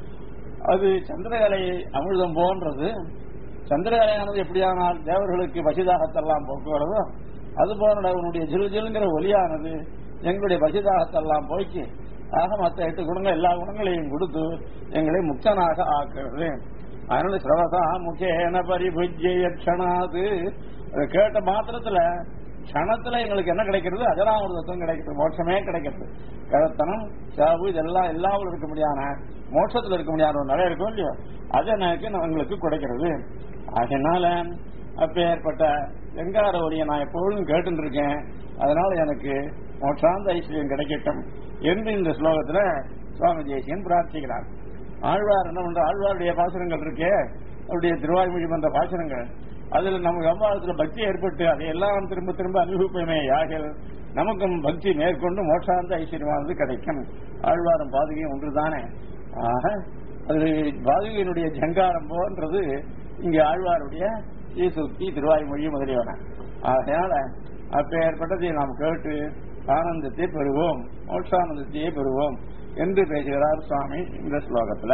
அது சந்திரகலை அமிர்தம் போன்றது சந்திரகலையானது எப்படியானால் தேவர்களுக்கு பசிதாகத்தெல்லாம் போக்குகிறதோ அது போன்ற உன்னுடைய ஜில் ஜில்ங்கிற ஒலியானது எங்களுடைய பசிதாகத்தெல்லாம் போக்கி ஆக மற்ற எட்டு குணங்கள் எல்லா குணங்களையும் கொடுத்து எங்களை முக்தனாக ஆக்குறது அதனால சிரவசா முகேன பரிபுஜ்ய க்ஷணாது அதை கேட்ட மாத்திரத்துல க்ஷணத்துல எங்களுக்கு என்ன கிடைக்கிறது அஜராமிரதத்துவம் கிடைக்கிறது மோட்சமே கிடைக்கிறது கதத்தனம் சாவு இதெல்லாம் எல்லாவும் இருக்க முடியாத மோட்சத்துல இருக்க முடியாத ஒரு நிறைய இருக்கும் இல்லையோ அது எனக்கு எங்களுக்கு கிடைக்கிறது அதனால அப்பேற்பட்ட வெங்கார ஒலியை நான் எப்பொழுதும் கேட்டுட்டு இருக்கேன் அதனால எனக்கு மோட்சாந்த ஐஸ்வர்யம் கிடைக்கட்டும் என்று இந்த ஸ்லோகத்துல சுவாமி தேசியன் பிரார்த்திக்கிறார் ஆழ்வார் என்ன பண்ற ஆழ்வாருடைய பாசுரங்கள் இருக்கே அவருடைய திருவாய்மொழி பண்ற பாசுரங்கள் அதுல நமக்கு அவ்வாரத்துல பக்தி ஏற்பட்டு அதையெல்லாம் திரும்ப திரும்ப அனுபவிப்பமே யாகில் நமக்கும் பக்தி மேற்கொண்டு மோட்சாந்த ஐஸ்வர்யமானது கிடைக்கும் ஆழ்வாரம் பாதுகையும் ஒன்றுதானே ஆக அது பாதுகையினுடைய ஜங்காரம் போன்றது இங்க ஆழ்வாருடைய ஈசுக்தி திருவாய்மொழி முதலியவன அதனால அப்பேற்பட்டதை நாம் கேட்டு ஆனந்தத்தை பெறுவோம் மோட்சானந்தத்தையே பெறுவோம் என்று பேசுகிறார் சுவாமி இந்த ஸ்லோகத்துல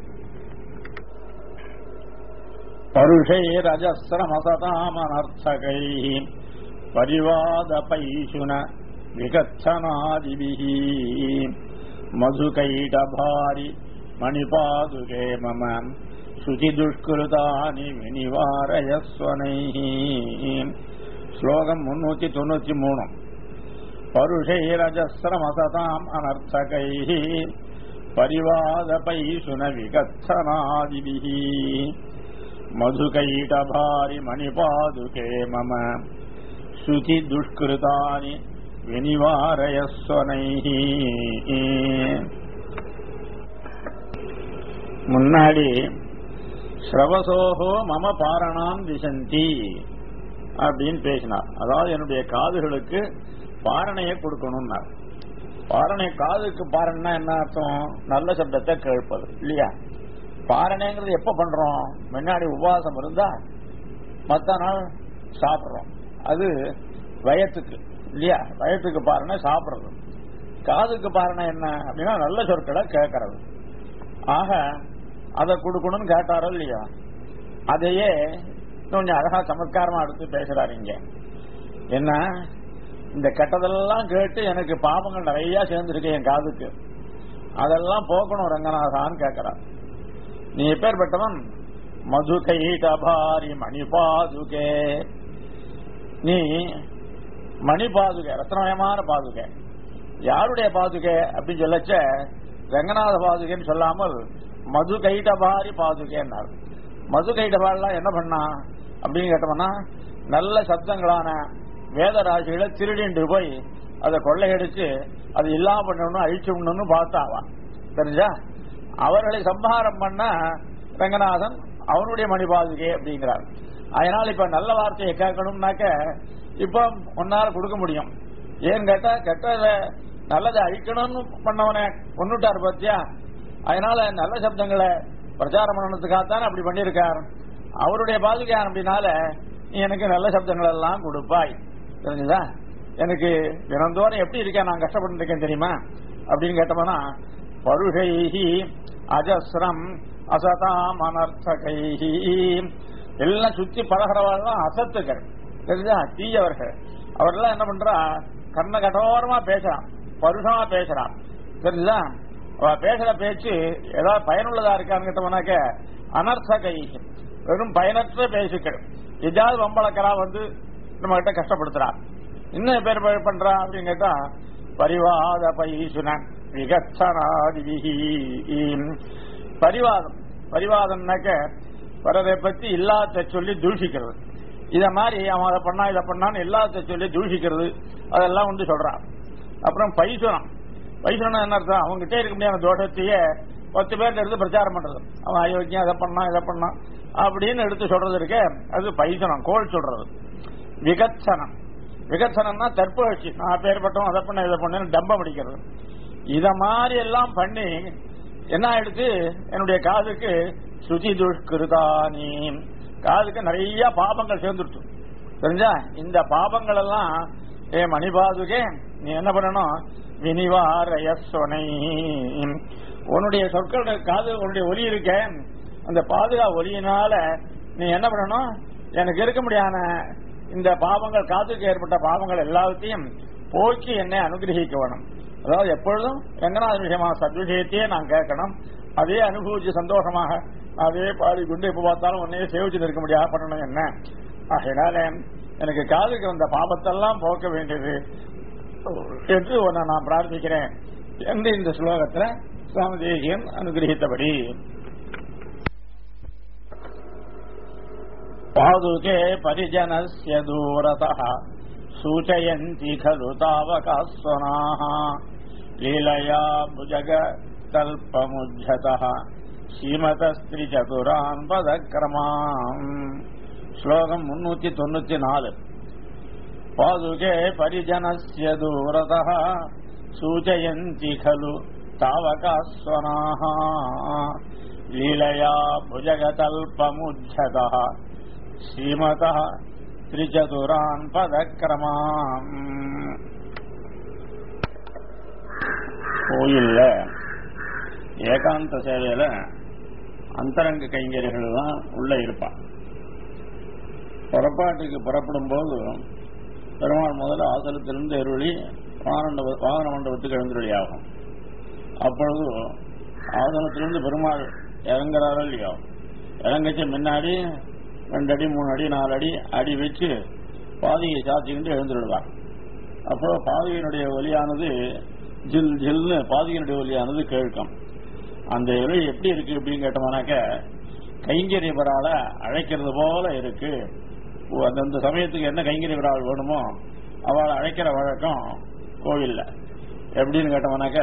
பருஷைரஜஸ்ரமசதாமனர்த்தகை பரிவாதபைஷுன விகச்சனாதிபிः மதுகைடபாரி மணிபாதுகே மம சுச்சிதுஷ்கிருதானி வினிவாரயஸ்வனைः ஸ்லோகம் முன்னூத்தி தொண்ணூத்தி மூணு பருஷைரஜஸ்ரமசதாம் அனர்த்தகைः परिवादपैषु न विगत्सनादिभिः मधुकैटभारि मणिपादुके मम शुचिदुष्कृतानि विनिवारयस्वनैः முன்னாடி ஸ்ரவசோகோ மம பாரணாம் திசந்தி அப்படின்னு பேசினார் அதாவது என்னுடைய காதுகளுக்கு பாரணையை கொடுக்கணும்னார் பாரணை காதுக்கு பாரணைனா என்ன அர்த்தம் நல்ல சப்தத்தை கேட்பது இல்லையா பாரணைங்கிறது எப்ப பண்றோம் முன்னாடி உபவாசம் இருந்தா மத்த நாள் சாப்பிடுறோம் அது வயத்துக்கு இல்லையா வயத்துக்கு பாரணை சாப்பிடுறது காதுக்கு பாரணை என்ன அப்படின்னா நல்ல சொற்களை கேட்கறது ஆக அதை கொடுக்கணும்னு கேட்டாரோ இல்லையா அதையே கொஞ்சம் அழகா சமத்காரமா எடுத்து பேசுறாரு இங்க என்ன இந்த கெட்டதெல்லாம் கேட்டு எனக்கு பாபங்கள் நிறைய சேர்ந்துருக்கு என் காதுக்கு அதெல்லாம் போக்கணும் ரங்கநாதான்னு கேட்கிறார் நீ எப்பேற்பட்டவன் மதுகை டபாரி மணிபாதுகே நீ மணிபாதுகை ரத்னமயமான பாதுகை யாருடைய பாதுகை அப்படின்னு சொல்லச்ச ரங்கநாத பாதுகைன்னு சொல்லாமல் மது கைடபாரி பாதுகைன்னார் மது கைடபாரிலாம் என்ன பண்ணா அப்படின்னு கேட்டோம்னா நல்ல சப்தங்களான வேத ராசிகளை திருடிண்டு போய் அதை கொள்ளையடிச்சு அது இல்லாம பண்ணணும் அழிச்சுடணும்னு பார்த்தாவா தெரிஞ்சா அவர்களை சம்ஹாரம் பண்ண ரங்கநாதன் அவனுடைய மணிபாதுகை அப்படிங்கிறார் அதனால இப்ப நல்ல வார்த்தையை கேட்கணும்னாக்க இப்ப உன்னால கொடுக்க முடியும் ஏன்னு கேட்டா கெட்டத நல்லதை அழிக்கணும்னு பண்ணவனை கொண்டுட்டார் பாத்தியா அதனால நல்ல சப்தங்களை பிரச்சாரம் பண்ணணுக்காகத்தானே அப்படி பண்ணியிருக்கார் அவருடைய பாதுகை அப்படின்னால நீ எனக்கு நல்ல சப்தங்கள் எல்லாம் கொடுப்பாய் தெரிஞ்சுதா எனக்கு தினந்தோறும் எப்படி இருக்கேன் நான் கஷ்டப்பட்டு இருக்கேன் தெரியுமா அப்படின்னு கேட்டோம்னா பருகைஹி அஜஸ்ரம் அசதாம் அனர்த்தகைஹி எல்லாம் சுத்தி பழகிறவாள்லாம் அசத்துக்கள் தெரிஞ்சா தீயவர்கள் அவரெல்லாம் என்ன பண்றா கண்ண கடோரமா பேசுறான் பருஷமா பேசுறான் தெரிஞ்சா அவ பேசுற பேச்சு ஏதாவது பயனுள்ளதா இருக்கான்னு கேட்டோம்னாக்க அனர்த்த கை வெறும் பயனற்ற பேசுக்கள் எதாவது வம்பளக்கரா வந்து நம்ம கிட்ட கஷ்டப்படுத்துறான் இன்னும் பேர் ப- பண்றா அப்படின்னு கேட்டா பரிவாத பைசுனன் விகச்சனாதிபிஹி பரிவாதம் பரிவாதம்னாக்க வரதை பத்தி இல்லாத சொல்லி தூஷிக்கிறது இத மாதிரி அவன் அதை பண்ணா இதை பண்ணான்னு எல்லாத்த சொல்லி தூஷிக்கிறது அதெல்லாம் வந்து சொல்றான் அப்புறம் பைசுனம் பைசுனம் என்ன அர்த்தம் அவங்ககிட்ட இருக்க முடியாத தோஷத்தையே பத்து பேர்ல இருந்து பிரச்சாரம் பண்றது அவன் அயோக்கியம் அதை பண்ணா இதை பண்ணான் அப்படின்னு எடுத்து சொல்றது இருக்கே அது பைசனம் கோல் சொல்றது விகத்சனம் விகத்சனம்னா தற்புகழ்ச்சி நான் பேர்பட்டோம் அதை பண்ண இதை பண்ணு டம்பம் அடிக்கிறது இத மாதிரி எல்லாம் பண்ணி என்ன ஆயிடுச்சு என்னுடைய காதுக்கு சுசி துஷ்கிருதானி காதுக்கு நிறைய பாபங்கள் சேர்ந்துருச்சு தெரிஞ்சா இந்த பாபங்கள் எல்லாம் ஏ மணிபாதுகே நீ என்ன பண்ணணும் வினிவாரய சொனை உன்னுடைய சொற்கள் காது உன்னுடைய ஒலி இருக்க அந்த பாதுகா ஒலியினால நீ என்ன பண்ணணும் எனக்கு இருக்க முடியாத இந்த பாவங்கள் காதுக்கு ஏற்பட்ட பாவங்கள் எல்லாத்தையும் போக்கி என்னை அனுகிரகிக்க வேணும் அதாவது எப்பொழுதும் ரங்கநாத விஷயமான சத்விஷயத்தையே நான் கேட்கணும் அதே அனுபவிச்சு சந்தோஷமாக அதே பாடி கொண்டு எப்ப பார்த்தாலும் உன்னையே சேவிச்சு இருக்க முடியாது பண்ணணும் என்ன ஆகையினால எனக்கு காதுக்கு வந்த பாபத்தெல்லாம் போக்க வேண்டியது என்று உன்னை நான் பிரார்த்திக்கிறேன் என்று இந்த ஸ்லோகத்துல சுவாமி தேசியன் அனுகிரகித்தபடி पादुके परिजनस्य दूरतः सूचयन्ति खलु तावकास्वनाः लीलया भुजगतल्पमुज्झतः श्रीमतस्त्रिचतुरान् पदक्रमाम् श्लोकम् मुन्नूति தொண்ணூத்தி நாலு पादुके परिजनस्य दूरतः सूचयन्ति खलु तावकास्वनाः लीलया भुजगतल्पमुज्झतः ஸ்ரீமதः திரிச்சதுரான் பதக்கிரமாம் கோயில்ல ஏகாந்த சேவையில அந்தரங்க கைங்கரிகள் தான் உள்ள இருப்பான் புறப்பாட்டுக்கு புறப்படும் போது பெருமாள் முதல்ல ஆசலத்திலிருந்து எருளி வாகன மண்டபத்துக்கு எழுந்தருளி ஆகும் அப்பொழுது ஆசனத்திலிருந்து பெருமாள் இறங்குறாரோ இல்லையோ இறங்கச்சு முன்னாடி ரெண்டு அடி மூணு அடி நாலு அடி அடி வச்சு பாதையை சாத்திக்கிட்டு எழுந்துடுவார் அப்போ பாதையினுடைய ஒலியானது ஜில் ஜில்னு பாதையினுடைய ஒலியானது கேட்கும் அந்த ஒலி எப்படி இருக்கு அப்படின்னு கேட்டோம்னாக்க கைங்கரியவரால அழைக்கிறது போல இருக்கு ஓ, அந்தந்த சமயத்துக்கு என்ன கைங்கரியவரால் வேணுமோ அவளை அழைக்கிற வழக்கம் கோவில்ல எப்படின்னு கேட்டோம்னாக்க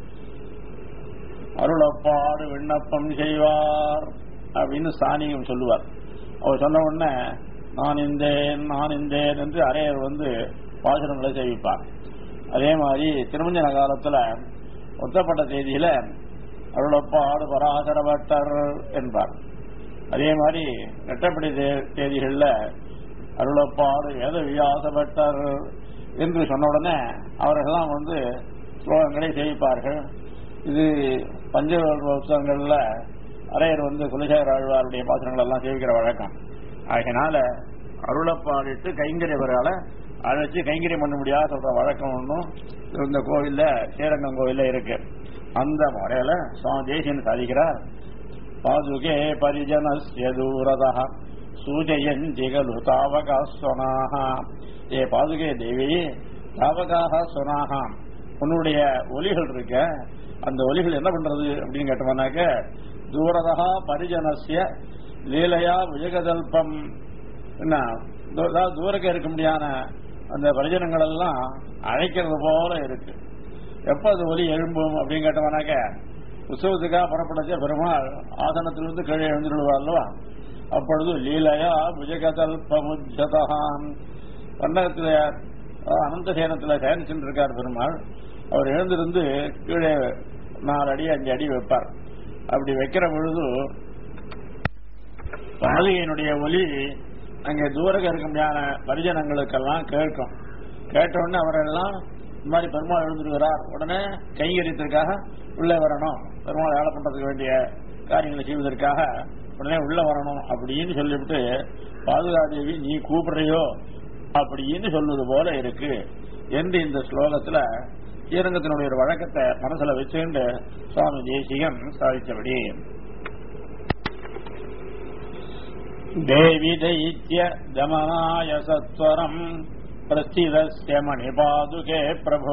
அருளப்பாடு விண்ணப்பம் செய்வார் அப்படின்னு சாணியம் சொல்லுவார் அவர் சொன்ன உடனே நான் இந்தேன் நான் இந்தேன் என்று அரையர் வந்து பாசுரங்களை செய்விப்பார் அதே மாதிரி திருமஞ்சன காலத்துல ஒத்தப்பட்ட தேதியில அருளப்பாடு பராசரபட்டர் என்பார் அதே மாதிரி நெட்டப்படி தே- தேதிகள்ல அருளப்பாடு வேத வியாசபட்டர் என்று சொன்ன உடனே அவர்கள்லாம் வந்து ஸ்லோகங்களை செய்விப்பார்கள் இது பஞ்சவர்ண உற்சவங்கள்ல அரையர் வந்து குலசேகர ஆழ்வாருடைய பாத்திரங்கள் எல்லாம் சேவிக்கிற வழக்கம் ஆகையினால அருளப்பாடிட்டு கைங்கரியவரால அழைச்சு கைங்கரியம் பண்ண முடியாத சொல்ற வழக்கம் ஒன்றும் இந்த கோவில்ல ஸ்ரீரங்கம் கோவில்ல இருக்கு அந்த முறையில சுவாமி தேசியன் சாதிக்கிறார் பாதுகே பரிஜனஸ்ய தூரதா சூஜயந்தி கலு தாவகா ஸ்வனாக ஏ பாதுகே தேவி தாவகாக ஸ்வனாக உன்னுடைய ஒலிகள் இருக்க அந்த ஒலிகள் என்ன பண்றது அப்படின்னு கேட்டோம்னாக்க தூரதா பரிஜனஸ்ய லீலையா விஜகதல்பம் என்ன தூ- அதாவது தூரக்க இருக்க முடியாத அந்த பரிஜனங்கள் எல்லாம் அழைக்கிறது போல இருக்கு எப்ப அது ஒலி எழும்பும் அப்படின்னு கேட்டோம்னாக்க உற்சவத்துக்காக புறப்படச்ச பெருமாள் ஆசனத்திலிருந்து கீழே எழுந்துடுவார் அல்லவா அப்பொழுது லீலையா புஜகதல்பமுஜதகான் பண்டகத்துல அனந்த சேனத்துல சேனிச்சுட்டு இருக்கார் பெருமாள் அவர் எழுந்திருந்து கீழே நாலு அடி அஞ்சு அடி வைப்பார் அப்படி வைக்கிற பொழுது பாலிகையினுடைய ஒலி அங்கே தூரக இருக்க முடியாத பரிஜனங்களுக்கெல்லாம் கேட்கும் கேட்ட உடனே அவரெல்லாம் இந்த மாதிரி பெருமாள் எழுந்துருக்கிறார் உடனே கைங்கரியத்திற்காக உள்ளே வரணும் பெருமாள் வேலை பண்றதுக்கு வேண்டிய காரியங்களை செய்வதற்காக உடனே உள்ள வரணும் அப்படின்னு சொல்லிவிட்டு பாதுகாதேவி நீ கூப்பிடுறியோ அப்படின்னு சொல்வது போல இருக்கு என்று இந்த ஸ்லோகத்துல ஸ்ரீரங்கத்தினுடைய ஒரு வழக்கத்தை மனசுல வச்சுண்டு சுவாமி தேசிகன் சாதித்தபடி தேவி தைத்ய தமனாய சத்வரம் பிரஸ்திதஸ்ய மணிபாதுகே பிரபோ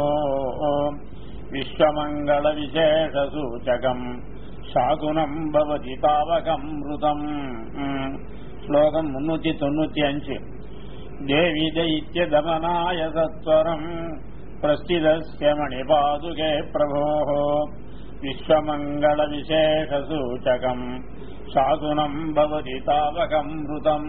விஸ்வமங்கள விசேஷ சூச்சகம் சாகுணம் பவதி தாவகம் ருதம் ஸ்லோகம் முன்னூத்தி தொண்ணூத்தி அஞ்சு தேவி தைத்ய தமனாய சத்வரம் பிரஸ்திதஸ்ய மணிபாதுகே பிரபோ விஸ்வமங்கள விசேஷ சூச்சகம் சாகுணம் பவதி தாவகம் ருதம்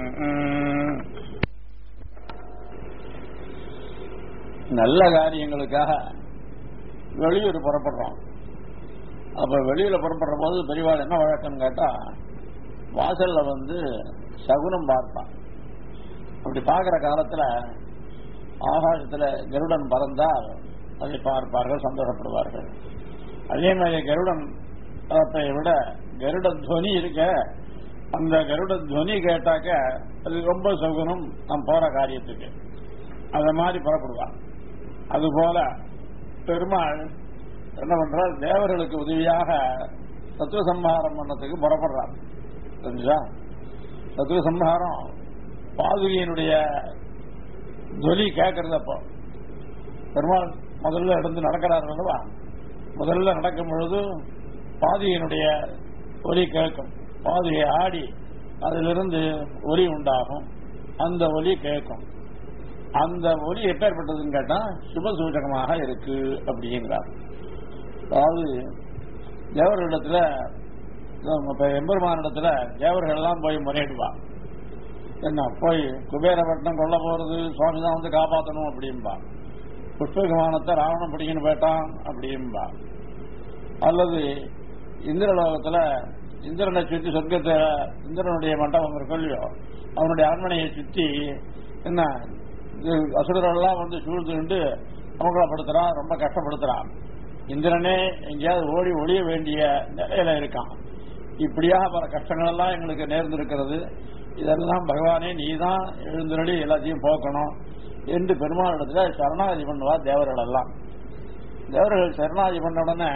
நல்ல காரியங்களுக்காக வெளியூர் புறப்படுறோம் அப்ப வெளியில புறப்படுற போது பெரியவாள் என்ன வழக்கம்னு கேட்டா வாசல்ல வந்து சகுனம் பார்ப்பான் அப்படி பார்க்கிற காலத்துல ஆகாசத்துல கருடன் பறந்தால் அதை பார்ப்பார்கள் சந்தோஷப்படுவார்கள் அதே மாதிரி கருடன் பறப்பை விட கருட துவனி இருக்க அந்த கருட துவனி கேட்டாக்க அது ரொம்ப சகுனம் நாம் போற காரியத்துக்கு அத மாதிரி புறப்படுவான் அதுபோல பெருமாள் என்ன பண்றார் தேவர்களுக்கு உதவியாக தத்துவ சம்ஹாரம் பண்ணதுக்கு புறப்படுறார் தெரிஞ்சா தத்துவ சம்ஹாரம் பாதுகையினுடைய ஜொலி கேட்கறது அப்போ பெருமாள் முதல்ல எடுத்து நடக்கிறார் அல்லவா முதல்ல நடக்கும் பொழுது பாதுகையினுடைய ஒலி கேட்கும் பாதுகை ஆடி அதிலிருந்து ஒலி உண்டாகும் அந்த ஒலி கேட்கும் அந்த ஒலி எப்பேற்பட்டதுன்னு கேட்டா சுபசூச்சகமாக இருக்கு அப்படிங்கிறார் அதாவது தேவர்களிடத்துல இப்ப எம்பெருமானிடத்துல தேவர்கள் எல்லாம் போய் முறையிடுவா என்ன போய் குபேரப்பட்டினம் கொல்ல போறது சுவாமி தான் வந்து காப்பாற்றணும் அப்படின்பா புஷ்ப விமானத்தை ராவணம் பிடிக்கணும் போயிட்டான் அப்படின்பா அல்லது இந்திரலோகத்துல இந்திரனை சுற்றி சொர்க்கத்தை இந்திரனுடைய மண்டபம் இருக்கலையோ அவனுடைய அரண்மனையை சுற்றி என்ன அசுரர்கள்லாம் வந்து சூழ்ந்துண்டு அமங்கலப்படுத்துறான் ரொம்ப கஷ்டப்படுத்துறான் இந்திரனே எங்கேயாவது ஓடி ஒழிய வேண்டிய நிலையில இருக்கான் இப்படியாக பல கஷ்டங்கள் எல்லாம் எங்களுக்கு நேர்ந்திருக்கிறது இதெல்லாம் பகவானே நீதான் எழுந்தருளி எல்லாத்தையும் போக்கணும் என்று பெருமாளிடத்துல சரணாகதி பண்ணுவா தேவர்கள் எல்லாம் தேவர்கள் சரணாகதி பண்ண உடனே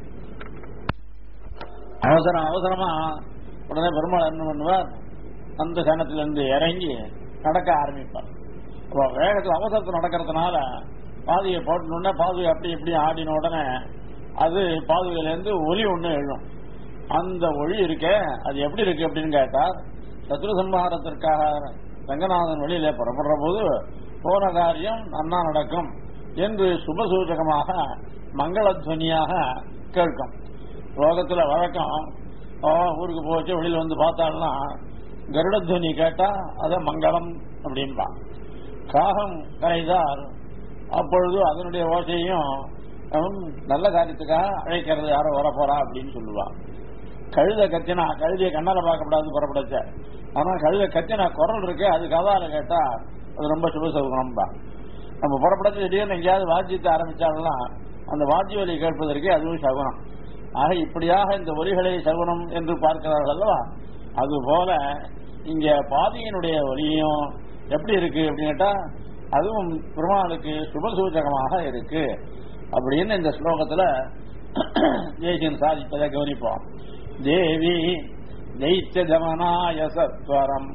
அவசரம் அவசரமா உடனே பெருமாள் என்ன பண்ணுவார் அந்த சனத்திலிருந்து இறங்கி நடக்க ஆரம்பிப்பார் அப்போ வேகத்தில் அவசரத்தில் நடக்கிறதுனால பாதுகை போட்டணுன்னே பாதுகை அப்படி இப்படி ஆடின உடனே அது பாதுகையிலேருந்து ஒலி ஒன்று எழும் அந்த ஒளி இருக்கே அது எப்படி இருக்கு அப்படின்னு கேட்டார் சத்ரு சம்ஹாரத்திற்காக ரங்கநாதன் வெளியில புறப்படுற போது போன காரியம் நன்னா நடக்கும் என்று சுபசூச்சகமாக மங்களத்வனியாக கேட்கும் லோகத்துல வழக்கம் ஓ ஊருக்கு போச்சு வெளியில வந்து பார்த்தாள்னா கருடத்வனி கேட்டா அத மங்களம் அப்படின்பா காகம் கரைதால் அப்பொழுது அதனுடைய ஓசையும் அவன் நல்ல காரியத்துக்காக அழைக்கிறது யாரோ வர போறா அப்படின்னு சொல்லுவான் கழுத கத்தினா கழுதியை கண்ணால பார்க்கப்படாது புறப்படச்ச ஆனா கழுத கத்தினா குரல் இருக்கு அது கதால கேட்டா அது ரொம்ப சுபசகுணம் தான் நம்ம புறப்படச்சு திடீர்னு எங்கேயாவது வாத்தியத்தை ஆரம்பிச்சாலும் அந்த வாத்திய ஒலி கேட்பதற்கு அதுவும் சகுனம் ஆக இப்படியாக இந்த ஒலிகளை சகுனம் என்று பார்க்கிறார்கள் அல்லவா அது போல இங்க பாதியினுடைய ஒலியும் எப்படி இருக்கு அப்படின்னு கேட்டா அதுவும் பெருமாளுக்கு சுபசூச்சகமாக இருக்கு அப்படின்னு இந்த ஸ்லோகத்துல தேசியன் சாதிப்பதை கவனிப்போம் தேவி தைத்திய தமனாய சத்வரம்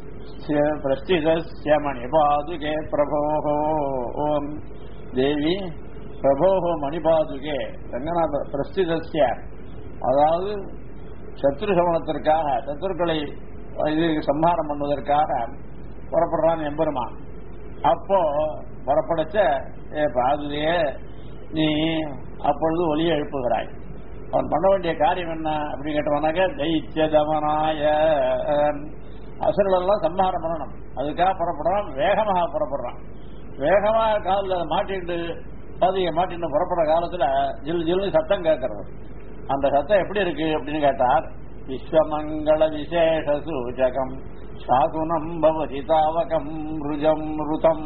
பிரஸ்திதஸ்ய மணிபாதுகே பிரபோஹோ ஓம் தேவி பிரபோஹோ மணிபாதுகே ரங்கநாத பிரஸ்திதஸ்ய அதாவது சத்ரு சமணத்திற்காக சத்துருக்களை இது சம்ஹாரம் பண்ணுவதற்காக புறப்படுறான் எம்பெருமான் அப்போ புறப்படச்ச ஏ பாதுகையே நீ அப்பொழுது ஒலியை எழுப்புகிறாய் அவன் பண்ண வேண்டிய காரியம் என்ன அப்படின்னு கேட்டவனாக்க தைத்திய தமனாய அசுரலெல்லாம் சம்ஹாரம் பண்ணணும் அதுக்காக புறப்படுறான் வேகமாக புறப்படுறான் வேகமாக காலில் மாட்டிட்டு பாதியை மாட்டிட்டு புறப்படுற காலத்துல ஜில் ஜில்னு சத்தம் கேட்கறது அந்த சத்தம் எப்படி இருக்கு அப்படின்னு கேட்டார் விஸ்வமங்கள விசேஷ சூச்சகம் சாகுணம் பவதி தாவகம் ருஜம் ருதம்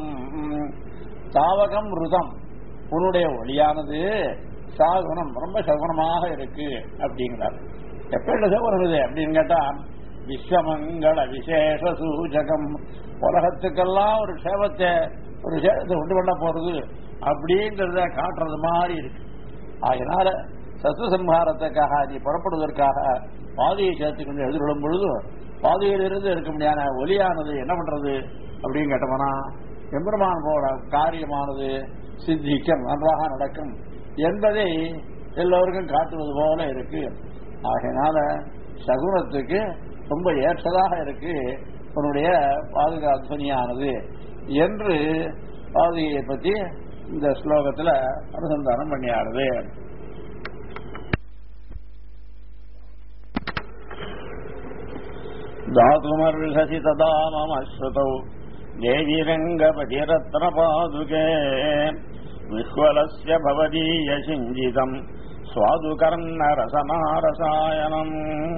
தாவகம் ருதம் உன்னுடைய ஒளியானது சாகுணம் ரொம்ப சகுனமாக இருக்கு அப்படிங்கிறார் எப்பேட்ட சேவரம் இது அப்படின்னு கேட்டா விஸ்வமங்கள விசேஷ சூச்சகம் உலகத்துக்கெல்லாம் ஒரு சேவத்தை ஒரு சேவத்தை கொண்டு பண்ண போறது அப்படிங்கறத காட்டுறது மாதிரி இருக்கு அதனால சத்து சம்ஹாரத்துக்காக நீ புறப்படுவதற்காக பாதையை சேர்த்துக்கொண்டு எதிர்கொள்ளும் பொழுது பாதையிலிருந்து இருக்க முடியாத ஒலியானது என்ன பண்றது அப்படின்னு கேட்டோம்னா எம்பெருமான் போட காரியமானது சித்திக்கும் நன்றாக நடக்கும் என்பதை எல்லோருக்கும் காட்டுவது போல இருக்கு ஆகையினால சகுனத்துக்கு ரொம்ப ஏற்றதாக இருக்கு உன்னுடைய பாதுகாத்துவனியானது என்று பாதுகையை பற்றி இந்த ஸ்லோகத்துல அனுசந்தானம் பண்ணியாடுது தாதுமர்ஹசி ததா மம ஸ்ருதௌ தேவி ரங்கபதிரத்னபாதுகே விஹ்வலஸ்ய பவதீய சிஞ்சிதம் சுவாதுகர்ணரசனாரசாயனம்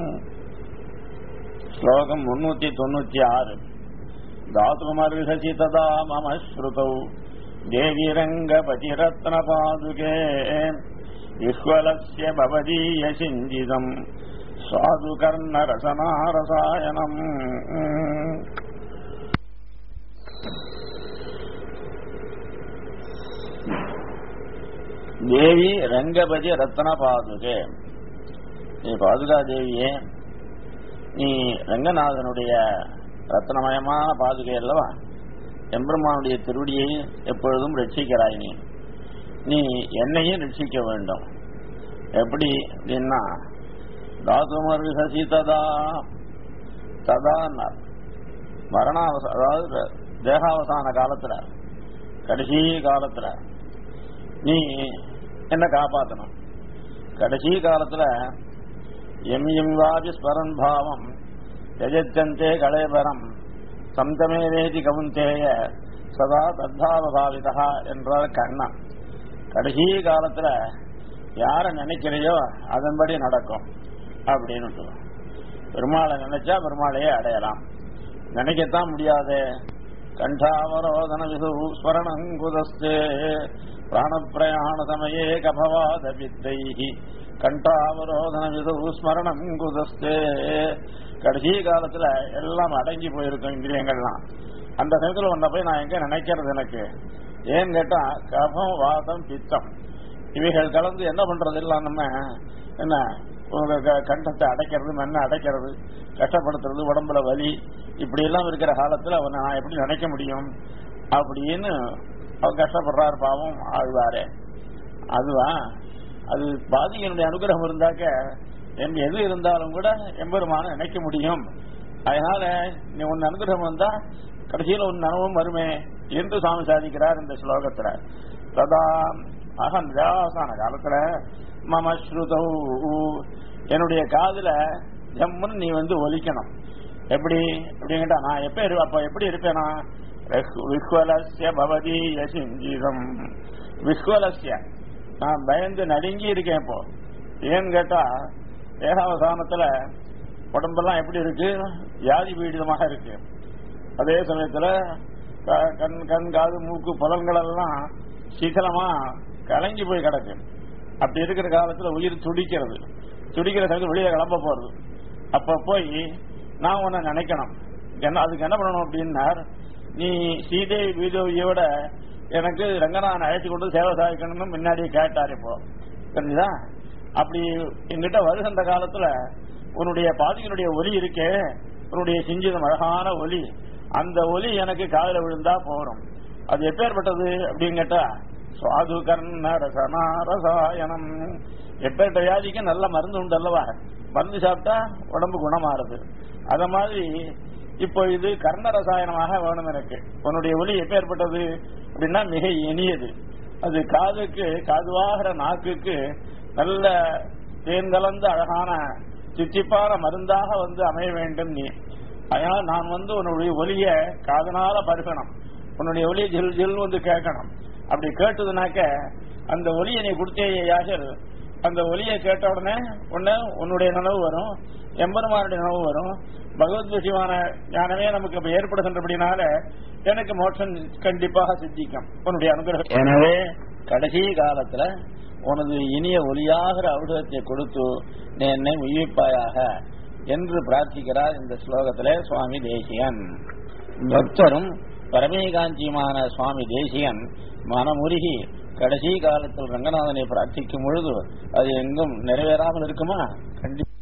ஸ்லோகம் முன்னூத்தி தொண்ணூத்தி ஆறு தாதுமர்ஹசி ததா மம ஸ்ருதௌ தேவி ரங்கபதிரத்னபாதுகே விஹ்வலஸ்ய பவதீய சிஞ்சிதம் சுவாதுகர்ணரசனாரசாயனம் தேவி ரங்கபதி ரத்ன பாதுகே நீ பாதுகா தேவியே நீ ரங்கநாதனுடைய ரத்னமயமான பாதுகை அல்லவா எம்பெருமானுடைய திருவடியை எப்பொழுதும் ரட்சிக்கிறாய் நீ நீ என்னையும் ரட்சிக்க வேண்டும் எப்படி அப்படின்னா தாதுமரு சசி ததா ததான்னார் மரணாவச அதாவது தேகாவசான காலத்துல கடைசி காலத்துல நீ என்ன காப்பாத்தணும் கடைசி காலத்துல எம் எம் வாபி ஸ்மரன் பாவம் யஜத்தந்தே கலேபரம் சந்தமே வேதி கவுந்தேய சதா தத்தாவபாவிதா என்றார் கண்ணன் கடைசி காலத்துல யார நினைக்கிறையோ அதன்படி நடக்கும் அப்படின்னு பெருமாளை நினைச்சா பெருமாளையே அடையலாம் நினைக்கத்தான் முடியாது கண்டாவரோதன விது ஸ்மரணங்குதஸ்தே பிராணப்பிரயாண சமயே கபவாத வித்தை கண்டாவரோதன விது ஸ்மரணங்குதஸ்தே கடைசி காலத்துல எல்லாம் அடங்கி போயிருக்கும் இந்திரியங்கள்லாம் அந்த சமயத்துல உன்னை போய் நான் எங்க நினைக்கிறது எனக்கு ஏன்னு கேட்டா கபம் வாதம் பித்தம் இவைகள் கலந்து என்ன பண்றது எல்லாம் நம்ம என்ன உங்க க- கண்டத்தை அடைக்கிறது மண்ணை அடைக்கிறது கஷ்டப்படுத்துறது உடம்புல வலி இப்படி எல்லாம் இருக்கிற காலத்துல அவனை நான் எப்படி நினைக்க முடியும் அப்படின்னு அவன் கஷ்டப்படுறாரு பாவம் ஆழ்வாரே அதுவா அது பாதிகனுடைய அனுகிரகம் இருந்தாக்க எம் எது இருந்தாலும் கூட எம்பெருமான நினைக்க முடியும் அதனால நீ உன் அனுகிரகம் வந்தா கடைசியில் உன் நனவும் வருமே என்று சுவாமி சாதிக்கிறார் இந்த ஸ்லோகத்துல ததா அகம் வியாசான காலத்துல மம ஸ்ருதௌ என்னுடைய காதுல ஜம்முன்னு நீ வந்து ஒலிக்கணும் எப்படி அப்படிங்கிட்டா நான் எப்ப இரு அப்ப எப்படி இருப்பேனா விஹ்- விஹ்வலஸ்ய பவதி யசிஞ்சீதம் விஹ்வலஸ்ய நான் பயந்து நடுங்கி இருக்கேன் இப்போ ஏன்னு கேட்டா ஏகாவசானத்துல உடம்பெல்லாம் எப்படி இருக்கு வியாதி பீடிதமாக இருக்கு அதே சமயத்துல க- கண் கண் காது மூக்கு புலன்கள் எல்லாம் சீக்கிரமா கலங்கி போய் கிடக்கு அப்படி இருக்கிற காலத்துல உயிர் துடிக்கிறது துடிக்கிற சமயத்துல வெளியே கிளம்ப போறது அப்ப போய் நான் உன்னை நினைக்கணும் என்ன அதுக்கு என்ன பண்ணணும் அப்படின்னார் நீ ஸ்ரீதேவி பீதேவியோட எனக்கு ரங்கநாதன் அழைச்சு கொண்டு சேவை சாதிக்கணும்னு முன்னாடியே கேட்டார் இப்போ தெரிஞ்சுதா அப்படி என்கிட்ட வருகின்ற காலத்துல உன்னுடைய பாதிகளுடைய ஒலி இருக்கே உன்னுடைய சிஞ்சிதம் அழகான ஒலி அந்த ஒலி எனக்கு காதுல விழுந்தா போறோம் அது எப்பேற்பட்டது அப்படின்னு கேட்டா சுவாது கர்ண ரசனா ரசாயனம் எப்பேற்பட்ட வியாதிக்கு நல்ல மருந்து உண்டு அல்லவா மருந்து சாப்பிட்டா உடம்பு குணமாறுது அத மாதிரி இப்போ இது கர்ண ரசாயனமாக வேணும் எனக்கு உன்னுடைய ஒலி எப்பேற்பட்டது அப்படின்னா மிக இனியது அது காதுக்கு காதுவாகிற நாக்குக்கு நல்ல தேன் கலந்த அழகான சித்திப்பான மருந்தாக வந்து அமைய வேண்டும் நீ அதனால நான் வந்து உன்னுடைய ஒலிய காதனால பருகணும் உன்னுடைய ஒலிய ஜில் ஜில் வந்து கேட்கணும் அப்படி கேட்டதுனாக்க அந்த ஒலியை நீ கொடுத்தேயாக அந்த ஒலியை கேட்ட உடனே உன்ன உன்னுடைய நினைவு வரும் எம்பெருமானுடைய நினைவு வரும் பகவத் விஷயமான ஞானமே நமக்கு இப்ப ஏற்படுகின்றபடினால எனக்கு மோட்சம் கண்டிப்பாக சித்திக்கும் உன்னுடைய அனுகிரகம் எனவே கடைசி காலத்துல உனது இனிய ஒலியாகிற ஔடதத்தை கொடுத்து நீ என்னை உயிர்ப்பாயாக என்று பிரார்த்திக்கிறார் இந்த ஸ்லோகத்திலே சுவாமி தேசிகன் பக்தரும் பரமேகாஞ்சியுமான சுவாமி தேசிகன் மனமுருகி கடைசி காலத்தில் ரங்கநாதனை பிரார்த்திக்கும் பொழுது அது எங்கும் நிறைவேறாமல் இருக்குமா கண்டிப்பா